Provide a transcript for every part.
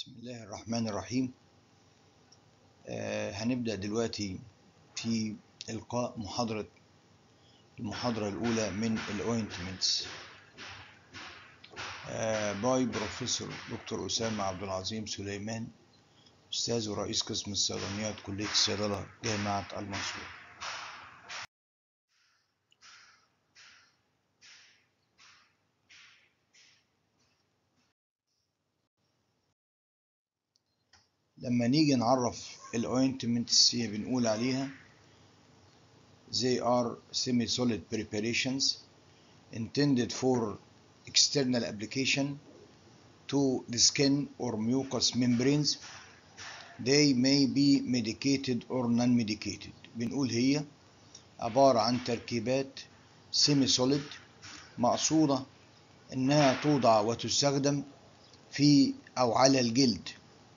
بسم الله الرحمن الرحيم آه هنبدأ دلوقتي في إلقاء محاضرة المحاضرة الأولى من الأوينتمنتس آه باي بروفيسور دكتور أسامة عبد العظيم سليمان أستاذ ورئيس قسم الصيدليات كلية الصيدلة جامعة المنصورة لما نيجي نعرف الاوينتمنتس هي بنقول عليها they are semi-solid preparations intended for external application to the skin or mucous membranes they may be medicated or non-medicated بنقول هي عبارة عن تركيبات semi-solid مقصودة إنها توضع وتستخدم في أو على الجلد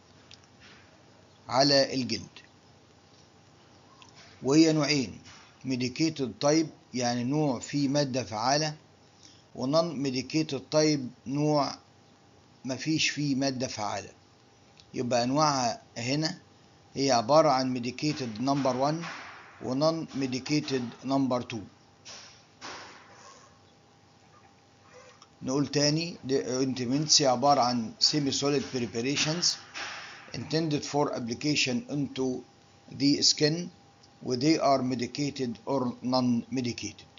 على الجلد وهي نوعين ميديكيتد تايب يعني نوع فيه مادة فعالة ونون ميديكيتد تايب نوع مفيش فيه مادة فعالة يبقى أنواعها هنا هي عبارة عن ميديكيتد نمبر 1 ونون ميديكيتد نمبر 2 نقول تاني انتمنتس عبارة عن semi solid preparations intended for application into the skin where they are medicated or non-medicated.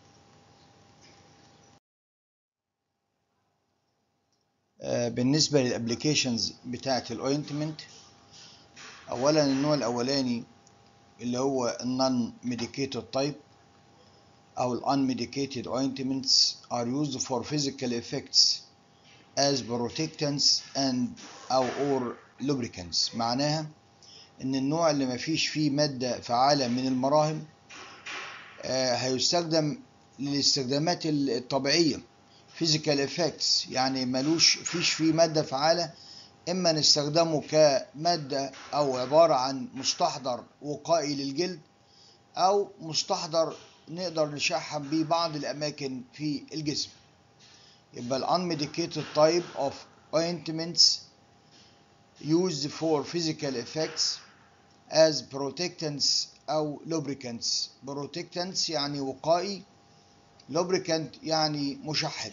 بالنسبة للابليكيشنز بتاعة الاوينتمنت اولا النوع الاولاني اللي هو النون ميديكيتد تايب او الان ميديكيتد ointments are used for physical effects as protectants and او or lubricants معناها ان النوع اللي ما فيش فيه مادة فعالة من المراهم آه هيستخدم للاستخدامات الطبيعية physical effects يعني ملوش فيش فيه مادة فعالة اما نستخدمه كمادة او عبارة عن مستحضر وقائي للجلد او مستحضر نقدر نشحم بيه بعض الاماكن في الجسم يبقى ال unmedicated type of ointments used for physical effects as protectants أو lubricants protectants يعني وقائي lubricant يعني مشحم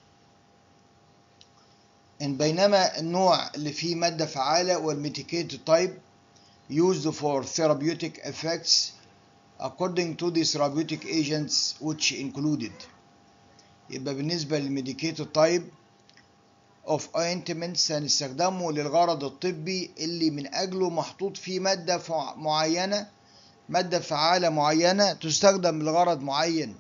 إن بينما النوع اللي فيه مادة فعالة والميتيكيتد type used for therapeutic effects according to the therapeutic agents which included يبقى بالنسبة للميديكيتد type of ointments هنستخدمه للغرض الطبي اللي من أجله محطوط فيه مادة معينة مادة فعالة معينة تستخدم لغرض معين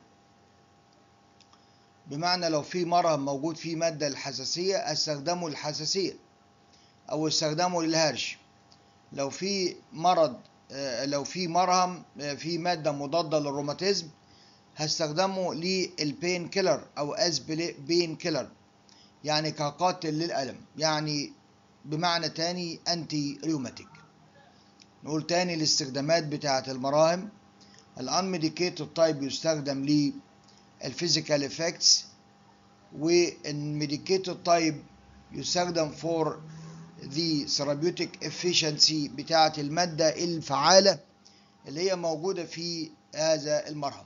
بمعنى لو في مرهم موجود فيه مادة الحساسية استخدمه للحساسية أو استخدمه للهرش لو في مرض لو في مرهم في مادة مضادة للروماتيزم هستخدمه للبين كيلر أو از بين كيلر يعني كقاتل للألم يعني بمعنى تاني أنتي ريوماتيك نقول تاني الاستخدامات بتاعة المراهم الانميديكيتد تايب يستخدم للفيزيكال افكتس والميديكيتد تايب يستخدم فور ذا ثيرابيوتيك افيشنسي بتاعة المادة الفعالة اللي هي موجودة في هذا المرهم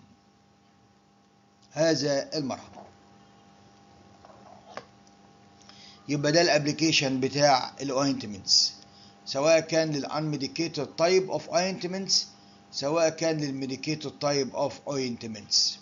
هذا المرهم يبقى ده الابلكيشن بتاع الاوينتمنتس سواء كان للانميديكيتد تايب اوف اوينتمنتس سواء كان للميديكيتد تايب اوف اوينتمنتس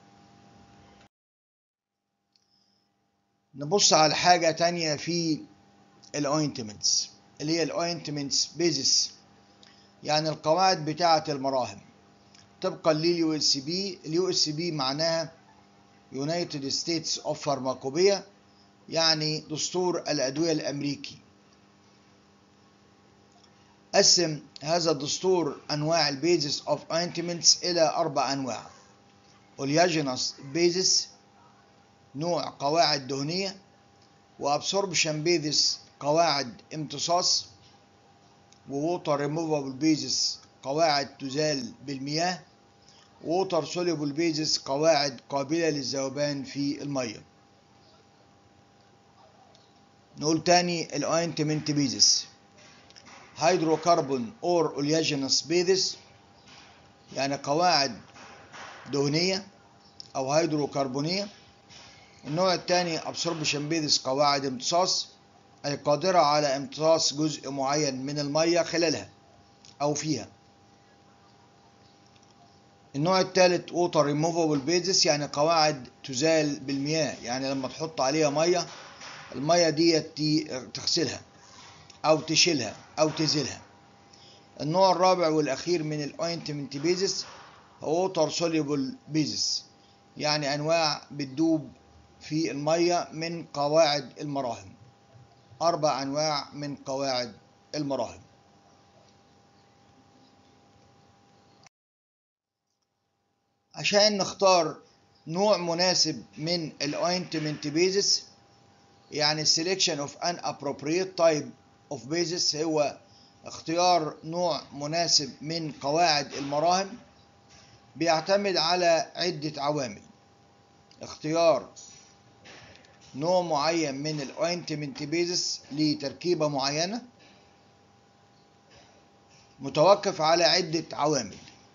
نبص على حاجة تانية في الاوينتمنتس اللي هي الاوينتمنتس بيزس يعني القواعد بتاعة المراهم طبقا لليو اس بي اليو اس بي معناها يونايتد ستيتس اوف فارماكوبيا يعني دستور الأدوية الأمريكي قسم هذا الدستور أنواع البيزس أوف أوينتمنتس إلى أربع أنواع أولياجينوس بيزس نوع قواعد دهنية وأبسوربشن بيزس قواعد امتصاص وووتر ريموفابل بيزس قواعد تزال بالمياه ووتر سوليبل بيزس قواعد قابلة للذوبان في المية نقول تاني الاوينتمنت بيزس هيدروكربون اور اولياجينس بيزس يعني قواعد دهنية أو هيدروكربونية النوع الثاني ابسوربشن بيزس قواعد امتصاص أي قادرة على امتصاص جزء معين من المية خلالها أو فيها النوع الثالث ووتر ريموفابل بيزس يعني قواعد تزال بالمياه يعني لما تحط عليها ميه الميه ديت تغسلها او تشيلها او تزيلها النوع الرابع والاخير من الاوينتمنت بيزس هو ووتر سوليبل بيزس يعني انواع بتدوب في الميه من قواعد المراهم اربع انواع من قواعد المراهم عشان نختار نوع مناسب من الاوينتمنت بيزس يعني selection of an appropriate type of basis هو اختيار نوع مناسب من قواعد المراهم بيعتمد على عدة عوامل اختيار نوع معين من الاوينتمنت بيزس لتركيبة معينة متوقف على عدة عوامل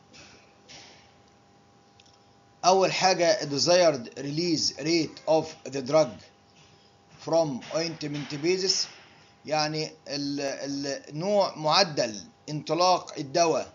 أول حاجة desired release rate of the drug from ointment basis يعني النوع معدل انطلاق الدواء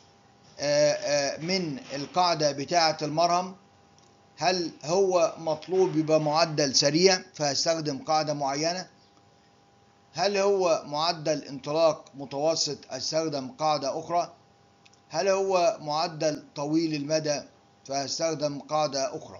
من القاعدة بتاعة المرهم هل هو مطلوب يبقى معدل سريع فهستخدم قاعدة معينة هل هو معدل انطلاق متوسط استخدم قاعدة أخرى هل هو معدل طويل المدى فهستخدم قاعدة أخرى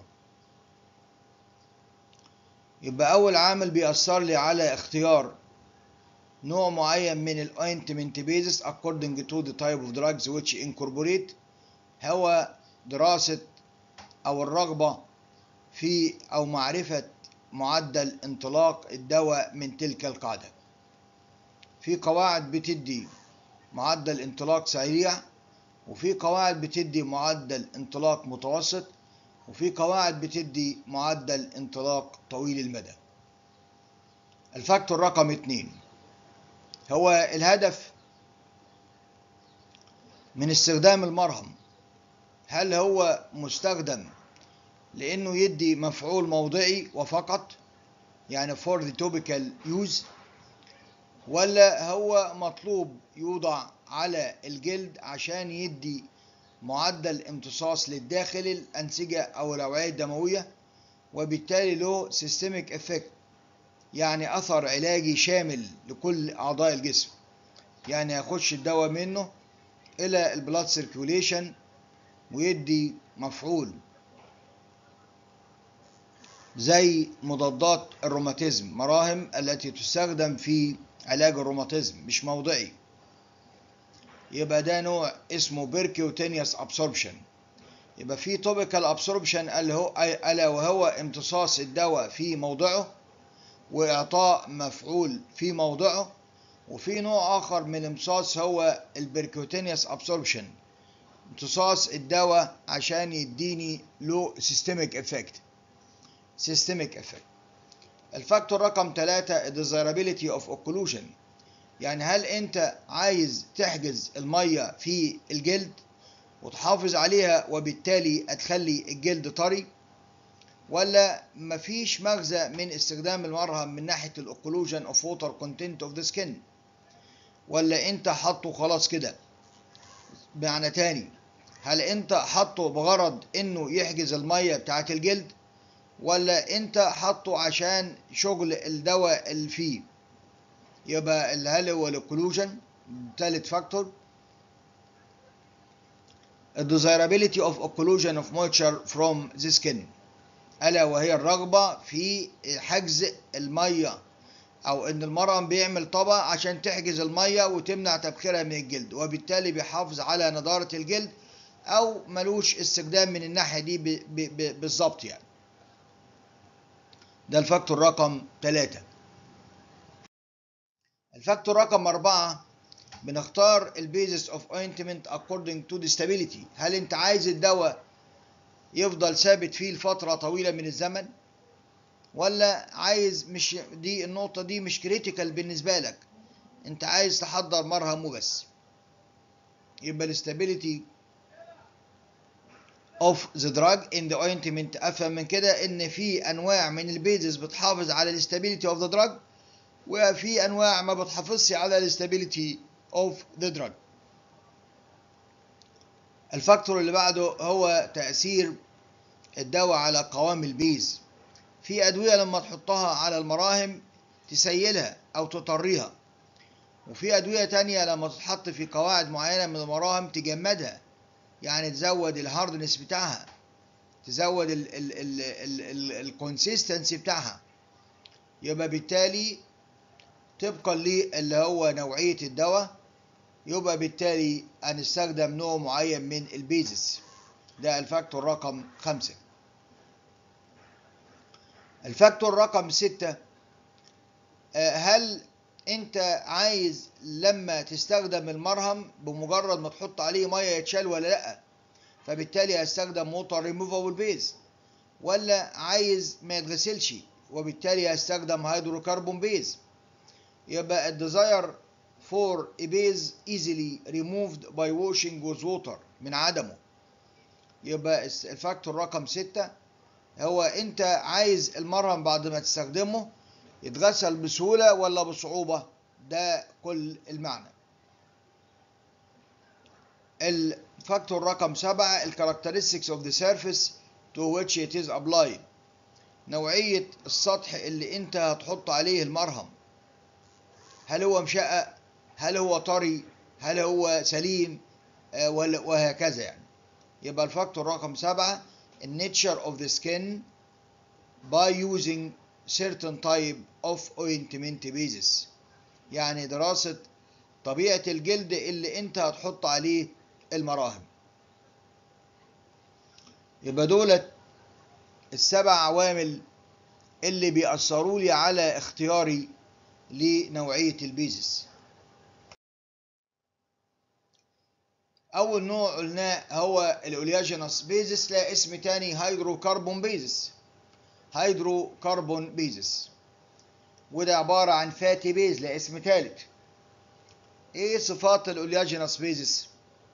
يبقى أول عامل بيأثر لي على اختيار نوع معين من الاوينتمنت بيزس according to the type of drugs which incorporate هو دراسة أو الرغبة في أو معرفة معدل انطلاق الدواء من تلك القاعدة في قواعد بتدي معدل انطلاق سريع وفي قواعد بتدي معدل انطلاق متوسط وفي قواعد بتدي معدل انطلاق طويل المدى الفاكتور رقم اتنين هو الهدف من استخدام المرهم هل هو مستخدم لانه يدي مفعول موضعي وفقط يعني for the topical use ولا هو مطلوب يوضع على الجلد عشان يدي معدل امتصاص للداخل الأنسجة أو الأوعية الدموية وبالتالي له سيستميك افكت يعني أثر علاجي شامل لكل أعضاء الجسم يعني يخش الدواء منه إلى البلاد سيركوليشن ويدي مفعول زي مضادات الروماتيزم مراهم التي تستخدم في علاج الروماتيزم مش موضعي يبقى ده نوع اسمه بيركيوتينيوس ابسوربشن يبقى في توبيكال ابسوربشن اللي هو الا وهو امتصاص الدواء في موضعه واعطاء مفعول في موضعه وفي نوع اخر من الامتصاص هو البيركيوتينيوس ابسوربشن امتصاص الدواء عشان يديني له سيستميك افكت سيستميك افكت الفاكتور رقم ثلاثة desirability of occlusion يعني هل انت عايز تحجز المية في الجلد وتحافظ عليها وبالتالي هتخلي الجلد طري ولا مفيش مغزى من استخدام المرهم من ناحية الاوكلوجن اوف ووتر كونتنت اوف ذا سكين ولا انت حاطه خلاص كده بمعنى تاني هل انت حاطه بغرض انه يحجز المية بتاعت الجلد ولا انت حاطه عشان شغل الدواء اللي فيه يبقى هل هو الاوكلوجن ثالث فاكتور desirability of occlusion of moisture from the skin ألا وهي الرغبة في حجز المية أو إن المرهم بيعمل طبقة عشان تحجز المية وتمنع تبخيرها من الجلد وبالتالي بيحافظ على نضارة الجلد أو ملوش استخدام من الناحية دي بالظبط يعني ده الفاكتور رقم ثلاثة الفاكتور رقم أربعة بنختار البيزس اوف اوينتمنت according to the stability هل انت عايز الدواء يفضل ثابت فيه لفترة طويلة من الزمن ولا عايز مش دي النقطة دي مش كريتيكال بالنسبة لك انت عايز تحضر مرهم وبس يبقى الاستابيليتي اوف ذا دراج ان ذا اوينتمنت افهم من كده ان في انواع من البيزز بتحافظ على الاستابيليتي اوف ذا دراج وفي انواع ما بتحافظش على الاستابيليتي اوف ذا دراج الفاكتور اللي بعده هو تأثير الدواء على قوام البيز في أدوية لما تحطها على المراهم تسيلها أو تطريها وفي أدوية تانية لما تتحط في قواعد معينة من المراهم تجمدها يعني تزود الهاردنس بتاعها تزود الكونسيستنسي بتاعها يبقى بالتالي طبقا اللي هو نوعية الدواء يبقى بالتالي هنستخدم نوع معين من البيزس ده الفاكتور رقم خمسة الفاكتور رقم ستة هل انت عايز لما تستخدم المرهم بمجرد ما تحط عليه ميه يتشال ولا لا فبالتالي هستخدم ووتر ريموفابل بيز ولا عايز ما يتغسلش وبالتالي هستخدم هيدروكربون بيز يبقى الديزاير for a base easily removed by washing with water من عدمه يبقى الفاكتور رقم ستة هو انت عايز المرهم بعد ما تستخدمه يتغسل بسهولة ولا بصعوبة ده كل المعنى الفاكتور رقم سبعة الكاركترستكس of the surface to which it is applied نوعية السطح اللي انت هتحط عليه المرهم هل هو مشقق هل هو طري هل هو سليم آه وهكذا يعني يبقى الفاكتور رقم سبعة النيتشر of the skin by using certain type of ointment basis يعني دراسة طبيعة الجلد اللي انت هتحط عليه المراهم يبقى دولت السبع عوامل اللي بيأثروا لي على اختياري لنوعية البيزس أول نوع قلناه هو الأولياجينوس بيزس لا اسم تاني هيدروكربون بيزس هيدروكربون بيزس وده عبارة عن فاتي بيز لا اسم تالت ايه صفات الأولياجينوس بيزس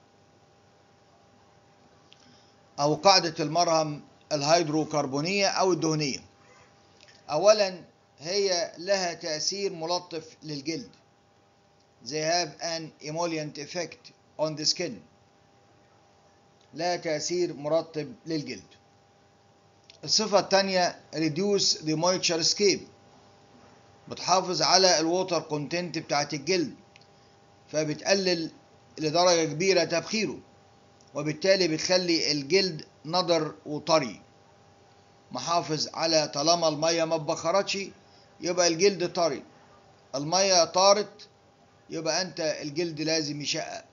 أو قاعدة المرهم الهيدروكربونية أو الدهنية أولا هي لها تأثير ملطف للجلد they have an emollient effect on the skin لها تأثير مرطب للجلد الصفة الثانية reduce the moisture escape بتحافظ على الووتر كونتنت بتاعت الجلد فبتقلل لدرجة كبيرة تبخيره وبالتالي بتخلي الجلد نضر وطري محافظ على طالما المية ما اتبخرتش يبقى الجلد طري المية طارت يبقى انت الجلد لازم يشقق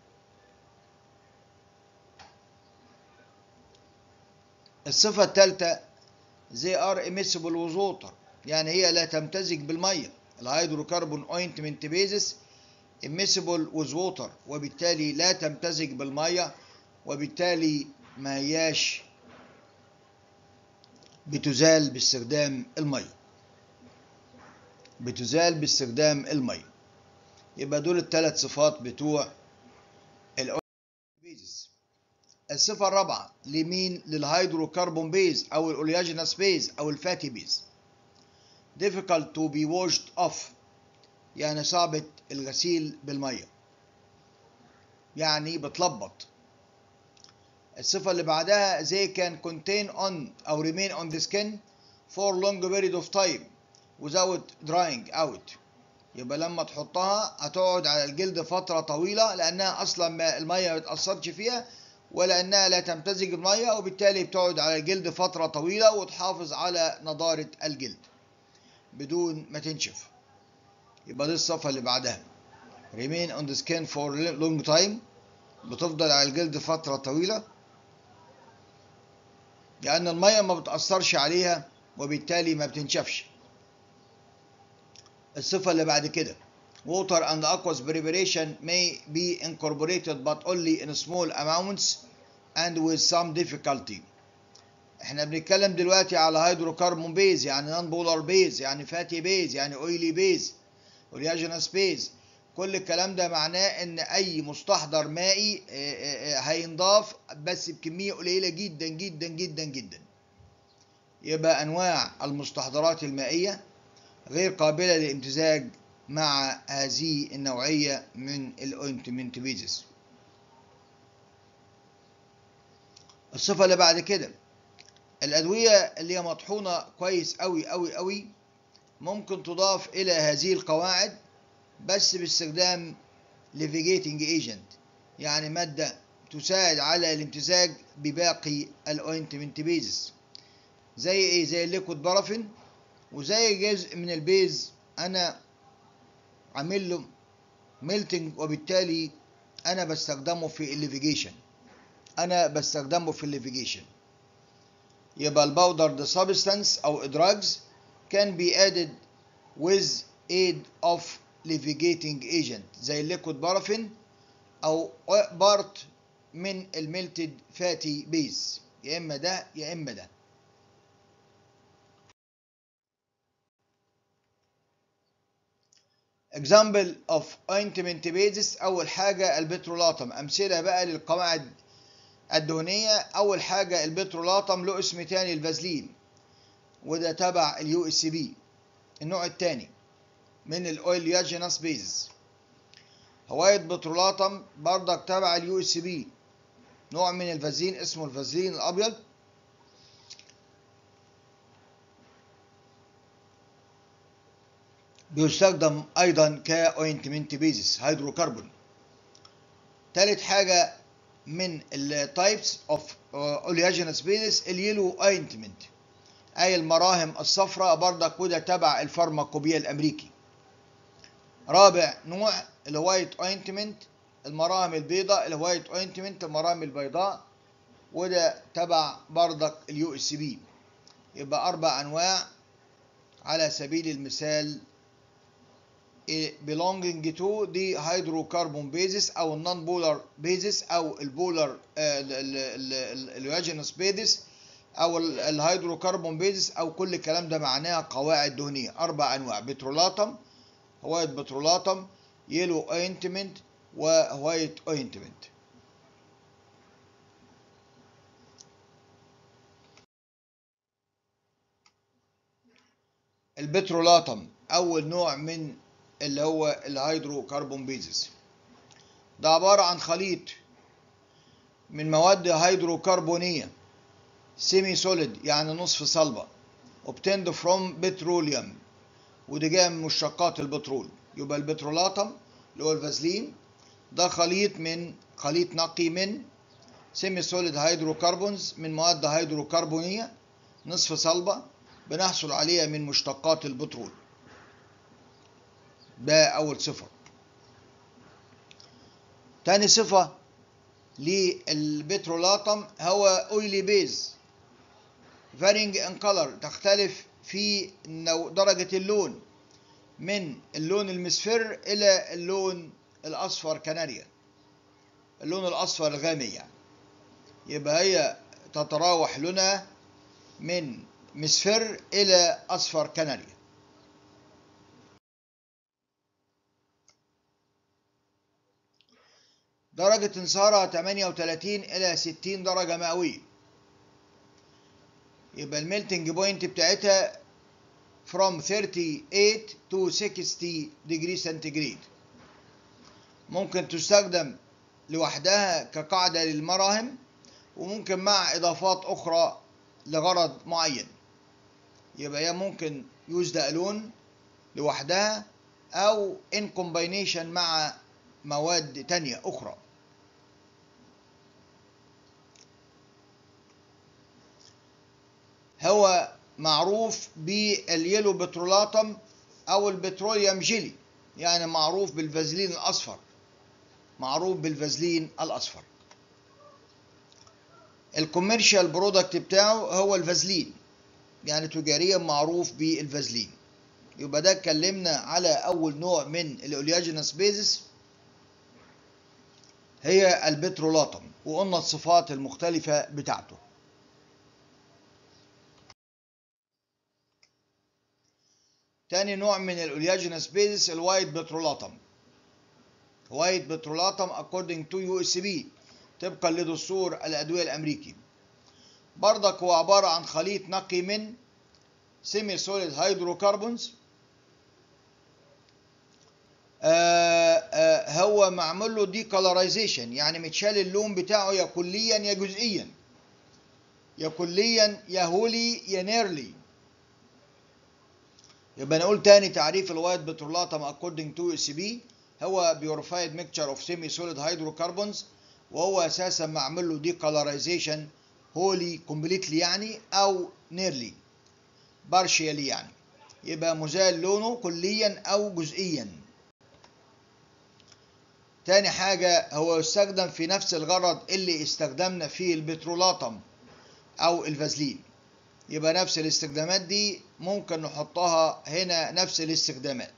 الصفة الثالثة they are immiscible with water يعني هي لا تمتزج بالمية الهيدروكربون اوينتمنت بيزس immiscible with water وبالتالي لا تمتزج بالمية وبالتالي ما هياش بتزال باستخدام المية بتزال باستخدام المية يبقى دول الثلاث صفات بتوع البيزس الصفة الرابعة لمين للهيدروكربون بيز أو الأولياجينس بيز أو الفاتي بيز difficult to be washed off يعني صعبة الغسيل بالمية يعني بتلبط الصفة اللي بعدها they can contain on أو remain on the skin for long period of time without drying out يبقى لما تحطها هتقعد على الجلد فترة طويلة لأنها أصلا ما المية ما بتأثرش فيها ولأنها لا تمتزج بالمية وبالتالي بتقعد على الجلد فترة طويلة وتحافظ على نضارة الجلد بدون ما تنشف يبقى دي الصفة اللي بعدها remain on the skin for long time بتفضل على الجلد فترة طويلة لأن المية ما بتأثرش عليها وبالتالي ما بتنشفش الصفة اللي بعد كده water and aqueous preparation may be incorporated but only in small amounts and with some difficulty احنا بنتكلم دلوقتي على هيدروكربون بيز يعني نون بولار بيز يعني فاتي بيز يعني اويلي بيز اورياجينس بيز كل الكلام ده معناه ان اي مستحضر مائي هينضاف بس بكميه قليله جدا جدا جدا جدا يبقى انواع المستحضرات المائيه غير قابله للامتزاج مع هذه النوعيه من الاوينتمنت بيزز الصفه اللي بعد كده الادويه اللي هي مطحونه كويس قوي قوي قوي ممكن تضاف الى هذه القواعد بس باستخدام ليفيجيتنج ايجنت يعني ماده تساعد على الامتزاج بباقي الاوينتمنت بيزز زي ايه زي الليكويد بارافين وزي جزء من البيز انا عامل له ميلتنج وبالتالي انا بستخدمه في الليفيجيشن انا بستخدمه في الليفيجيشن يبقى الباودر the substance او drugs can be added with aid of levigating agent زي الليكويد بارافين او بارت من الميلتد فاتي بيز يا اما ده يا اما ده example of ointment bases اول حاجه البترولاتم امثله بقى للقواعد الدهنيه اول حاجه البترولاتم له اسم تاني الفازلين وده تبع اليو اس بي النوع الثاني من الاويل ياجينس بيز هواية بترولاتم بردك تبع اليو اس بي نوع من الفازلين اسمه الفازلين الابيض بيستخدم ايضا كاوينتمنت بيزس هيدروكربون تالت حاجه من التايبس اوف اولياجينس بيزس اليلو اوينتمنت اي المراهم الصفراء بردك وده تبع الفارماكوبيا الامريكي رابع نوع الوايت اوينتمنت المراهم البيضاء الوايت اوينتمنت المراهم البيضاء وده تبع بردك اليو اس بي يبقى اربع انواع على سبيل المثال belonging to the hydrocarbon bases او النون بولار بيزس او البولار اليوجينس بيزس او الهيدروكربون بيزس او كل الكلام ده معناها قواعد دهنيه اربع انواع بترولاتم هوايت بترولاتم يلو اوينتمنت وهوايت اوينتمنت البترولاتم اول نوع من اللي هو الهيدروكربون بيزس ده عبارة عن خليط من مواد هيدروكربونية سيمي سوليد يعني نصف صلبة obtained from petroleum ودي جاية من مشتقات البترول يبقى البترولاتم اللي هو الفازلين ده خليط من خليط نقي من سيمي سوليد هيدروكربونز من مواد هيدروكربونية نصف صلبة بنحصل عليها من مشتقات البترول ده أول صفة تاني صفة للبترولاتم هو اويلي بيز varying in color تختلف في درجة اللون من اللون المصفر إلى اللون الأصفر كناريا اللون الأصفر الغامق يعني يبقى هي تتراوح لونها من مصفر إلى أصفر كناريا درجة انصهارها 38 إلى 60 درجة مئوية يبقى الميلتنج بوينت بتاعتها from 38 to 60 degree centigrade ممكن تستخدم لوحدها كقاعدة للمراهم وممكن مع إضافات أخرى لغرض معين يبقى هي ممكن يوز ألون لوحدها أو in combination مع مواد تانية أخرى هو معروف باليلو بترولاتم او البتروليوم جيلي يعني معروف بالفازلين الاصفر معروف بالفازلين الاصفر الكوميرشال برودكت بتاعه هو الفازلين يعني تجاريا معروف بالفازلين يبقى ده اتكلمنا على اول نوع من الاولياجينس بيزس هي البترولاتم وقلنا الصفات المختلفة بتاعته تاني نوع من الاولياجينس بيزس الوايت بترولاتم وايت بترولاتم according to USB طبقا لدستور الادويه الامريكي برضك هو عباره عن خليط نقي من سيمي سوليد هيدروكربونز هو معمول له دي كولرايزيشن يعني متشال اللون بتاعه يا كليا يا جزئيا يا كليا يا هولي يا نيرلي يبقى نقول تاني تعريف الوايت بترولاتم according to USB هو purified mixture of semi solid hydrocarbons وهو اساسا معمول له دي كولرايزيشن هولي كومبليتلي يعني او نيرلي بارشيالي يعني يبقى مزال لونه كليا او جزئيا تاني حاجة هو يستخدم في نفس الغرض اللي استخدمنا فيه البترولاتم أو الفازلين يبقى نفس الاستخدامات دي ممكن نحطها هنا نفس الاستخدامات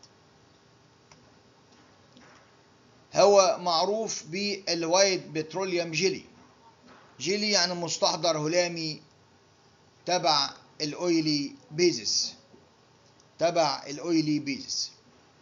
هو معروف بالوايت بتروليوم جيلي جيلي يعني مستحضر هلامي تبع الاويلي بيزس تبع الاويلي بيزس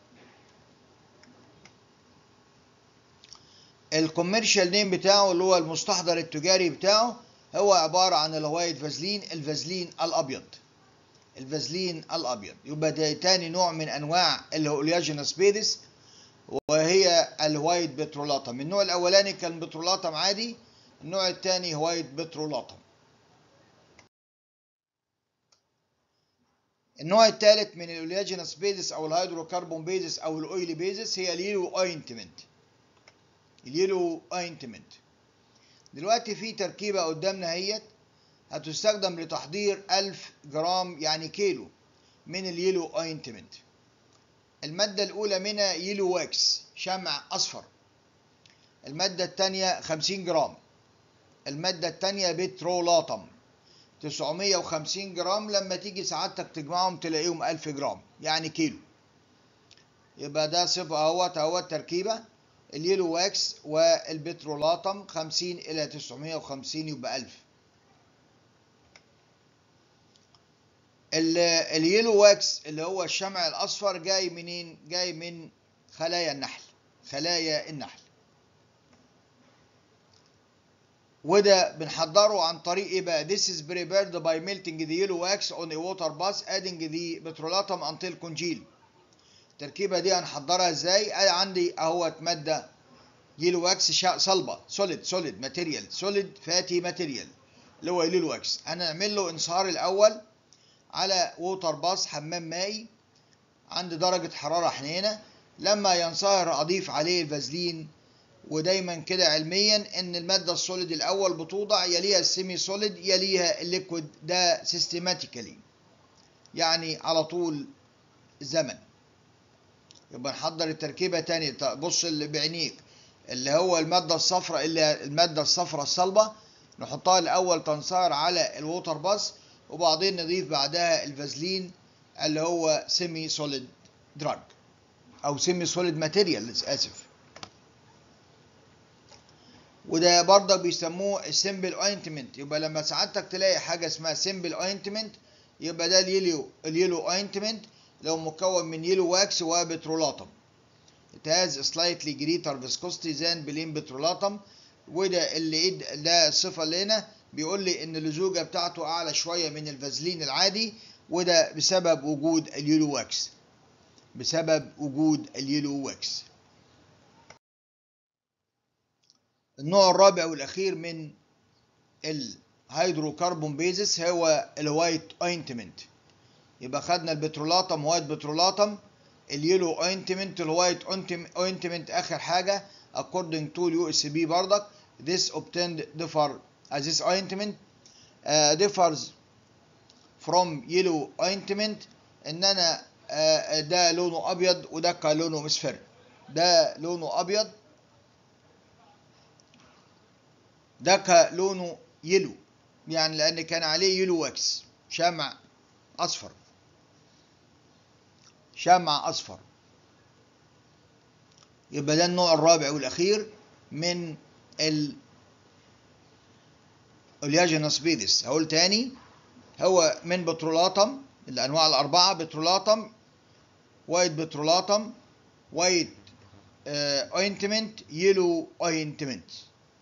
الكوميرشال نيم بتاعه اللي هو المستحضر التجاري بتاعه هو عبارة عن الوايت فازلين الفازلين الأبيض الفازلين الأبيض يبقى ده تاني نوع من أنواع الهولياجينس بيدس وهي الوايت بترولاتم النوع الأولاني كان بترولاتم عادي النوع الثاني وايت بترولاتم النوع الثالث من الهولياجينس بيزس أو الهيدروكربون بيزس أو الأويلي بيزس هي اليلو اوينتمنت اليلو اوينتمنت دلوقتي في تركيبة قدامنا اهيت هتستخدم لتحضير 1000 جرام يعني كيلو من اليلو اوينتمنت المادة الأولى منها يلو واكس شمع أصفر المادة الثانية 50 جرام المادة الثانية بترولاتم 950 جرام لما تيجي سعادتك تجمعهم تلاقيهم 1000 جرام يعني كيلو يبقى ده صفة اهوت اهوت تركيبة اليلو واكس والبترولاتم 50 إلى 950 يبقى 1000 اليلو واكس اللي هو الشمع الأصفر جاي منين؟ جاي من خلايا النحل خلايا النحل وده بنحضره عن طريق ايه بقى؟ This is prepared by melting the yellow wax on a water bath adding the petrolatum until congeal. التركيبة دي هنحضرها ازاي؟ عندي اهوت مادة يلو واكس صلبة سوليد سوليد ماتيريال سوليد فاتي ماتيريال اللي هو يلو واكس هنعمل له انصهار الأول على ووتر باص حمام مائي عند درجة حرارة حنينة لما ينصهر أضيف عليه الفازلين ودايما كده علميا ان الماده السوليد الاول بتوضع يليها السيمي سوليد يليها الليكويد ده سيستماتيكالي يعني على طول زمن يبقى نحضر التركيبه تاني بص اللي بعينيك اللي هو الماده الصفراء اللي الماده الصفراء الصلبه نحطها الاول تنصهر على الووتر باس وبعدين نضيف بعدها الفازلين اللي هو سيمي سوليد دراج او سيمي سوليد ماتيريال اسف وده برضه بيسموه السيمبل اوينتمنت يبقى لما سعادتك تلاقي حاجه اسمها سيمبل اوينتمنت يبقى ده اليلو اليلو اوينتمنت لو مكون من يلو واكس وبترولاتم it has slightly greater viscosity than plain petrolatum وده اللي ده الصفه اللي هنا بيقول لي ان اللزوجه بتاعته اعلى شويه من الفازلين العادي وده بسبب وجود اليلو واكس بسبب وجود اليلو واكس النوع الرابع والاخير من الهيدروكربون بيزس هو الوايت اوينتمنت يبقى خدنا البترولاتم وايت بترولاتم اليلو اوينتمنت الوايت اوينتمنت اخر حاجه according to USB بردك this obtained differ uh, this ointment uh, differs from yellow ointment ان انا uh, ده لونه ابيض وده كان لونه مصفر ده لونه ابيض ده لونه يلو يعني لان كان عليه يلو واكس شمع اصفر شمع اصفر يبقى ده النوع الرابع والاخير من ال اولياجينوس بيدس هقول تاني هو من بترولاتم الانواع الاربعه بترولاتم وايت بترولاتم وايت اوينتمنت يلو اوينتمنت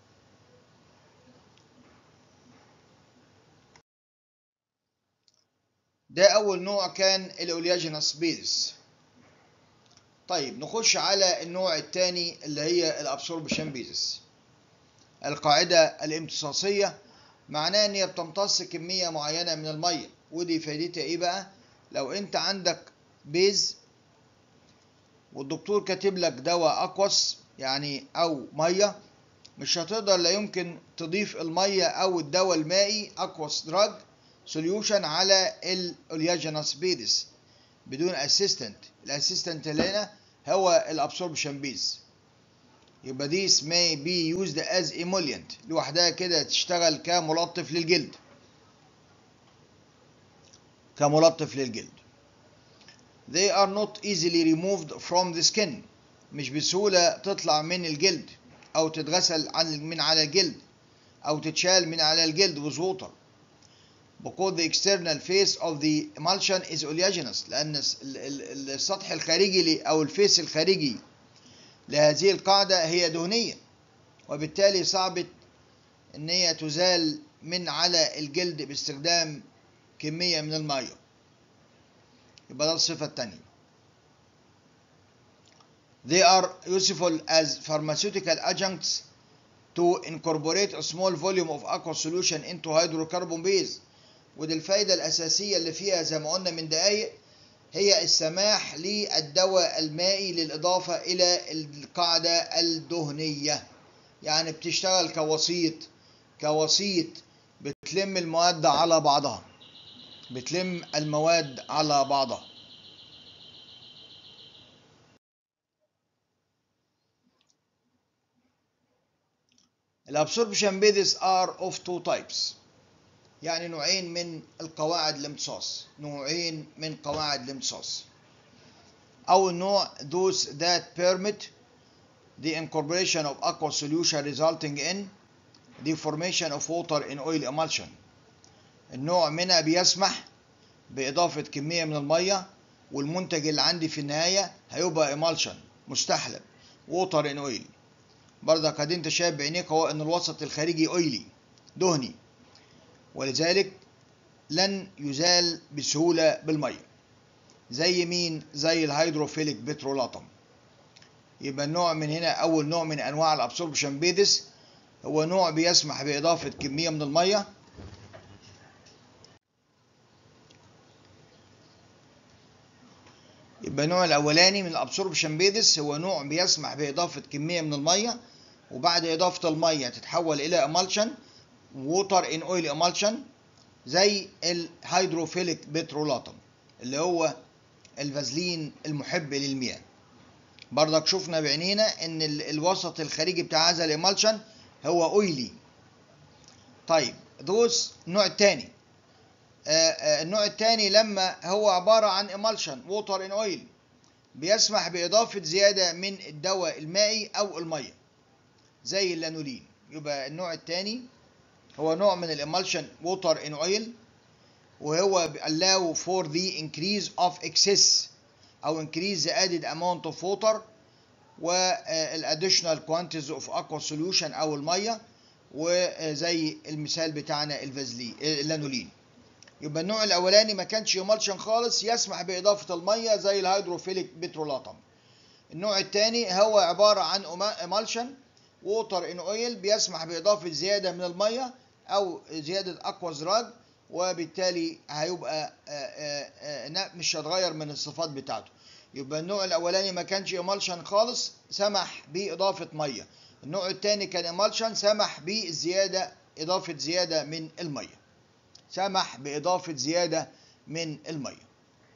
ده اول نوع كان الاولياجينس بيز طيب نخش على النوع الثاني اللي هي الابسوربشن بيزس القاعده الامتصاصيه معناه ان هي بتمتص كميه معينه من الميه ودي فايدتها ايه بقى لو انت عندك بيز والدكتور كاتب لك دواء اقوس يعني او ميه مش هتقدر لا يمكن تضيف الميه او الدواء المائي اقوس دراج سوليوشن على الاولياجينس بيدس بدون اسيستنت الاسيستنت اللي هنا هو الابسوربشن بيز يبقى دي may be used as emollient لوحدها كده تشتغل كملطف للجلد كملطف للجلد they are not easily removed from the skin مش بسهولة تطلع من الجلد أو تتغسل عن من على الجلد أو تتشال من على الجلد with water because the external face of the emulsion is oleaginous لأن السطح الخارجي أو الفيس الخارجي لهذه القاعدة هي دهنية وبالتالي صعب إن هي تزال من على الجلد باستخدام كمية من المية يبقى ده الصفة الثانية They are useful as pharmaceutical adjuncts to incorporate a small volume of aqua solution into hydrocarbon base ودي الفايدة الأساسية اللي فيها زي ما قلنا من دقايق هي السماح للدواء المائي للإضافة إلى القاعدة الدهنية يعني بتشتغل كوسيط كوسيط بتلم المواد على بعضها بتلم المواد على بعضها الابسوربشن بيدس are of two types يعني نوعين من القواعد الامتصاص نوعين من قواعد الامتصاص أول نوع those that permit the incorporation of aqua solution resulting in the formation of water in oil emulsion النوع منها بيسمح بإضافة كمية من المية والمنتج اللي عندي في النهاية هيبقى emulsion مستحلب water in oil برضك ادي انت شايف بعينيك هو ان الوسط الخارجي اويلي دهني ولذلك لن يزال بسهولة بالمية زي مين زي الهيدروفيليك بترولاتم يبقى النوع من هنا أول نوع من أنواع الأبسوربشن بيدس هو نوع بيسمح بإضافة كمية من المية يبقى النوع الأولاني من الأبسوربشن بيدس هو نوع بيسمح بإضافة كمية من المية وبعد إضافة المية تتحول إلى أمالشن ووتر إن أويل أمالشن زي الهيدروفيليك بترولاتم اللي هو الفازلين المحب للمياه برضك شفنا بعينينا ان الوسط الخارجي بتاع هذا الامالشن هو اويلي طيب دوس النوع الثاني النوع الثاني لما هو عبارة عن امالشن ووتر ان اويل بيسمح بإضافة زيادة من الدواء المائي أو المية زي اللانولين يبقى النوع الثاني هو نوع من الامالشن ووتر ان اويل وهو allow for the increase of excess او increase the added amount of water والadditional quantities of aqua solution او الميه وزي المثال بتاعنا الفازلين اللانولين يبقى النوع الاولاني ما كانش يمالشن خالص يسمح باضافه الميه زي الهيدروفيليك بترولاتم النوع الثاني هو عباره عن امالشن ووتر ان اويل بيسمح باضافه زياده من الميه او زياده اقوى زراج وبالتالي هيبقى مش هتغير من الصفات بتاعته يبقى النوع الاولاني ما كانش ايمالشن خالص سمح باضافه ميه النوع الثاني كان ايمالشن سمح بالزياده اضافه زياده من الميه سمح باضافه زياده من الميه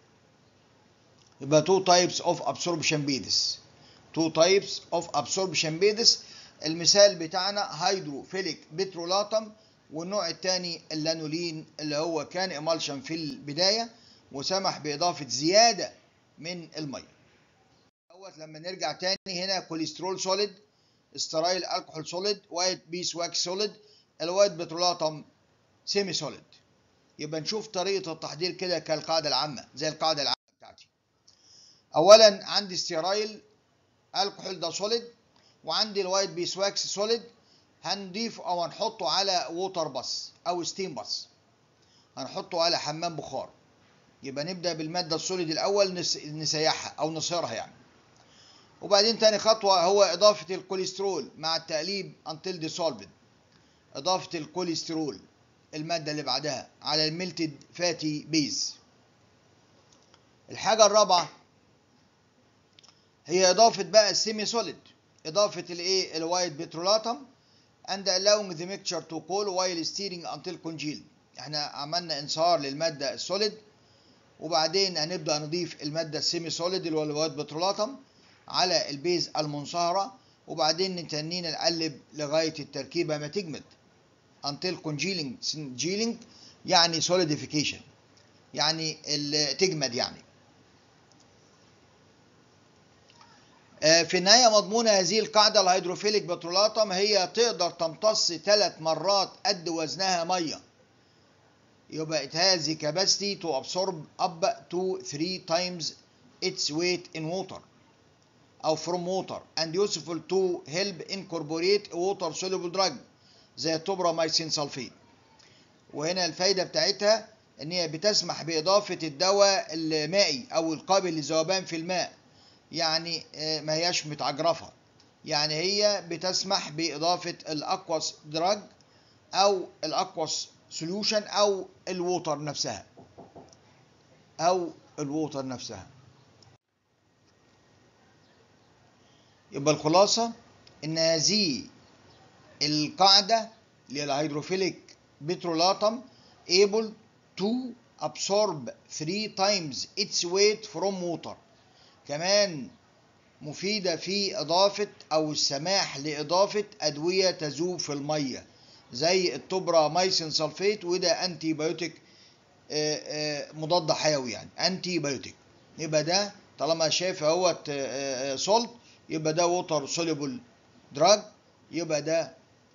يبقى two types of absorption beads two types of absorption beads المثال بتاعنا هيدروفيليك بترولاتم والنوع الثاني اللانولين اللي هو كان ايمالشن في البدايه وسمح باضافه زياده من الميه. دوت لما نرجع تاني هنا كوليسترول سوليد استرايل الكحول سوليد وايت بيس واكس سوليد الوايت بترولاتم سيمي سوليد. يبقى نشوف طريقه التحضير كده كالقاعده العامه زي القاعده العامه بتاعتي. اولا عندي ستيرايل الكحول ده سوليد وعندي الوايت بيس واكس سوليد هنضيف او هنحطه على ووتر بس او ستيم بس هنحطه على حمام بخار يبقى نبدا بالماده السوليد الاول نس... نسيحها او نصهرها يعني وبعدين تاني خطوه هو اضافه الكوليسترول مع التقليب until dissolved اضافه الكوليسترول الماده اللي بعدها على الميلتد فاتي بيز الحاجه الرابعه هي اضافه بقى السيمي سوليد اضافه الايه الوايت بترولاتم and allowing the mixture to cool while stirring until congealed احنا عملنا انصهار للماده السوليد وبعدين هنبدا نضيف الماده السيمي سوليد اللي هو الوايت بترولاتم على البيز المنصهره وبعدين نتنينا نقلب لغايه التركيبه ما تجمد until congealing congealing يعني solidification يعني تجمد يعني في النهايه مضمون هذه القاعده الهيدروفيليك بترولاتم هي تقدر تمتص ثلاث مرات قد وزنها ميه يبقى it has the capacity to absorb up to three times its weight in water أو from water and useful to help incorporate a water soluble drug زي التوبراميسين سلفيت وهنا الفايدة بتاعتها إن هي بتسمح بإضافة الدواء المائي أو القابل للذوبان في الماء يعني ما هياش متعجرفة يعني هي بتسمح بإضافة الأكواس دراج أو الأكواس سوليوشن او الووتر نفسها او الووتر نفسها يبقى الخلاصة ان هذه القاعدة للهيدروفيليك بترولاتم able to absorb three times its weight from water كمان مفيدة في إضافة أو السماح لإضافة أدوية تذوب في المية زي التوبرا مايسين سلفيت وده انتي بايوتيك مضاد حيوي يعني انتي بايوتيك يبقى ده طالما شايف اهوت سولت يبقى ده ووتر سوليبل دراج يبقى ده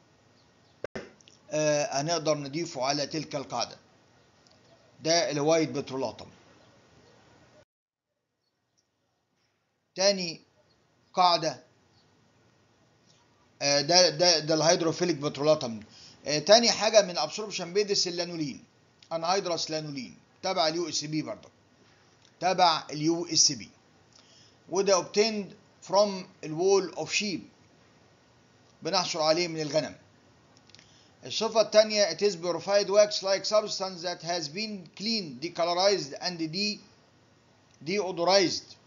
هنقدر نضيفه على تلك القاعدة ده الوايت بترولاتم تاني قاعدة ده ده ده الهيدروفيليك بترولاتم تاني حاجة من ابسوربشن بيدس اللانولين انهيدرس لانولين تبع اليو اس بي برضه تبع اليو اس بي وده obtained from الوول اوف شيب بنحصل عليه من الغنم الصفة الثانية it is purified wax like substance that has been cleaned decolorized and de deodorized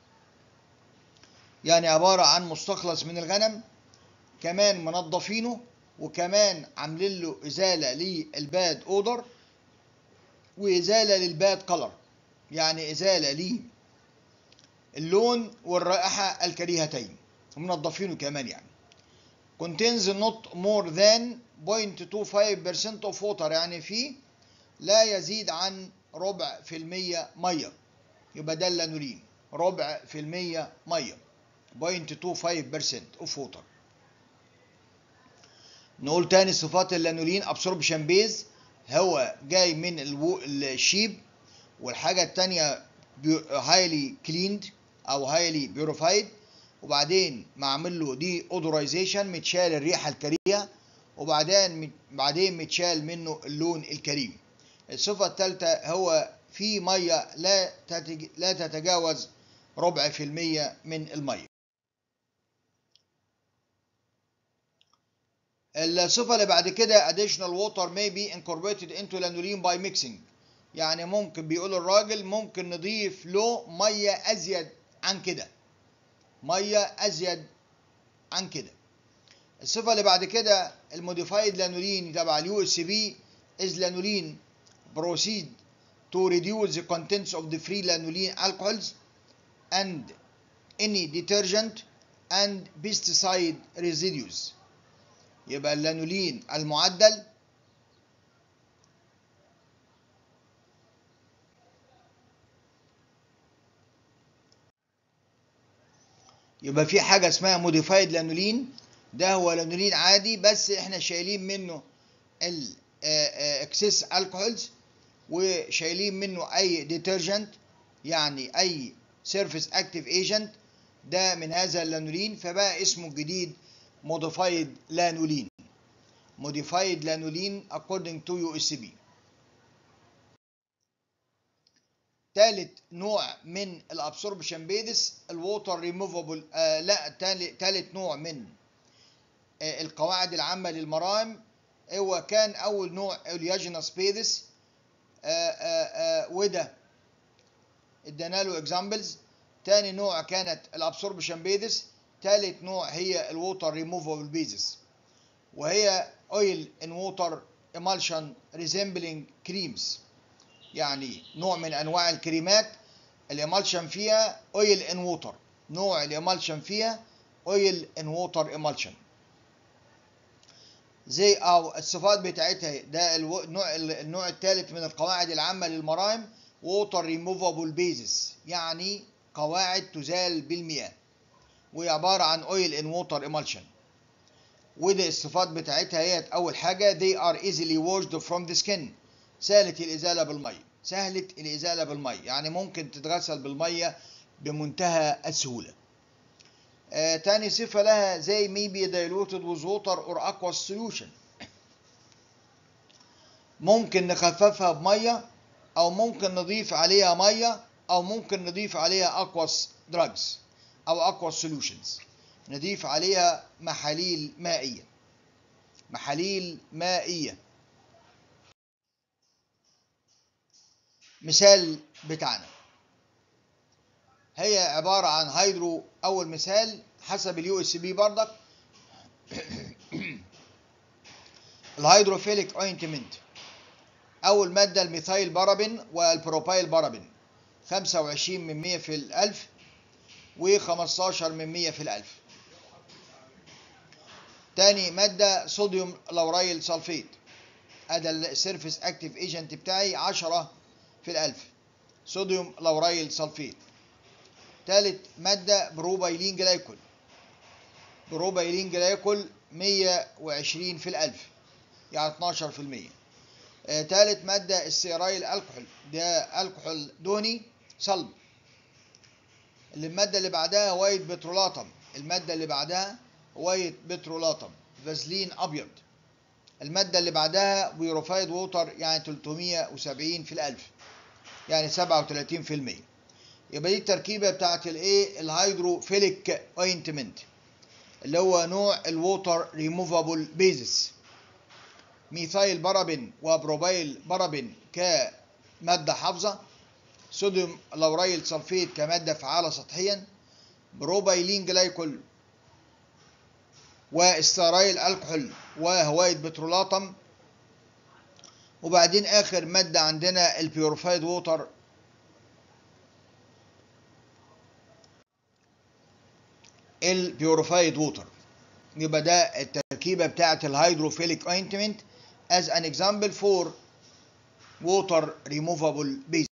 يعني عبارة عن مستخلص من الغنم كمان منظفينه وكمان عاملين له ازاله للباد اودر وازاله للباد كلر يعني ازاله ليه اللون والرائحه الكريهتين ومنظفينه كمان يعني contains not more than 0.25% of water يعني فيه لا يزيد عن ربع في المية مية يبقى ده اللانولين ربع في المية مية 0.25% of water نقول تاني صفات اللانولين ابسوربشن بيز هو جاي من الو... الشيب والحاجه التانية هايلي كليند او هايلي بيوريفايد وبعدين معمل له دي اودورايزيشن متشال الريحه الكريهه وبعدين بعدين متشال منه اللون الكريم الصفه الثالثه هو في ميه لا تتج... لا تتجاوز ربع في المية من الميه الصفة اللي بعد كده additional water may be incorporated into lanolin by mixing يعني ممكن بيقول الراجل ممكن نضيف له مية أزيد عن كده مية أزيد عن كده الصفة اللي بعد كده الموديفايد لانولين تبع اليو اس بي is lanolin proceed to reduce the contents of the free lanolin alcohols and any detergent and pesticide residues يبقى اللانولين المعدل يبقى في حاجة اسمها موديفايد لانولين ده هو لانولين عادي بس احنا شايلين منه الاكسس الكحولز وشايلين منه اي ديترجنت يعني اي سيرفيس اكتيف ايجنت ده من هذا اللانولين فبقى اسمه الجديد موديفايد لانولين modified lanolin according to USP ثالث نوع من الابسوربشن بيدس الووتر ريموفابل آه لا ثالث نوع من آه القواعد العامه للمرام هو كان اول نوع الياجينس بيدس آه آه وده ادينا له اكزامبلز تاني نوع كانت الابسوربشن بيدس ثالث نوع هي الووتر ريموفابل بيزس وهي oil in water emulsion resembling creams يعني نوع من انواع الكريمات الامالشن فيها oil in water نوع الامالشن فيها oil in water emulsion زي او الصفات بتاعتها ده النوع النوع الثالث من القواعد العامه للمرائم water removable bases يعني قواعد تزال بالمياه وهي عباره عن oil in water emulsion وده الصفات بتاعتها هي اول حاجه they are easily washed from the skin سهله الازاله بالميه سهله الازاله بالميه يعني ممكن تتغسل بالميه بمنتهى السهوله آه تاني صفه لها زي maybe diluted with water or aqueous solution ممكن نخففها بميه او ممكن نضيف عليها ميه او ممكن نضيف عليها aqueous drugs او aqueous solutions نضيف عليها محاليل مائية محاليل مائية مثال بتاعنا هي عبارة عن هيدرو أول مثال حسب اليو اس بي بردك الهيدروفيليك اوينتمنت أول مادة الميثايل بارابين والبروبايل بارابين 25 من 100 في الألف و15 من 100 في الألف تاني مادة صوديوم لورايل سلفيت ادي السيرفيس اكتيف ايجنت بتاعي 10 في الألف صوديوم لورايل سلفيت تالت مادة بروبايلين جلايكول بروبايلين جلايكول 120 في الألف يعني 12 في المية آه تالت مادة السيرايل الكحول ده الكحول دهني صلب المادة اللي بعدها وايت بترولاتم المادة اللي بعدها وايت بترولاتم فازلين ابيض المادة اللي بعدها بيوروفايد ووتر يعني 370 في الألف يعني 37 في المية يبقى دي التركيبة بتاعت الايه الهيدروفيليك اوينتمنت اللي هو نوع الووتر ريموفابل بيزس ميثايل بارابين وبروبايل بارابين كمادة حافظة صوديوم لورايل سلفيت كمادة فعالة سطحيا بروبايلين جلايكول واسترايل الكحول وهوايد بترولاتم وبعدين اخر ماده عندنا البيورفايد ووتر البيورفايد ووتر يبقى ده التركيبه بتاعه الهيدروفيليك اوينتمنت as an example for water removable base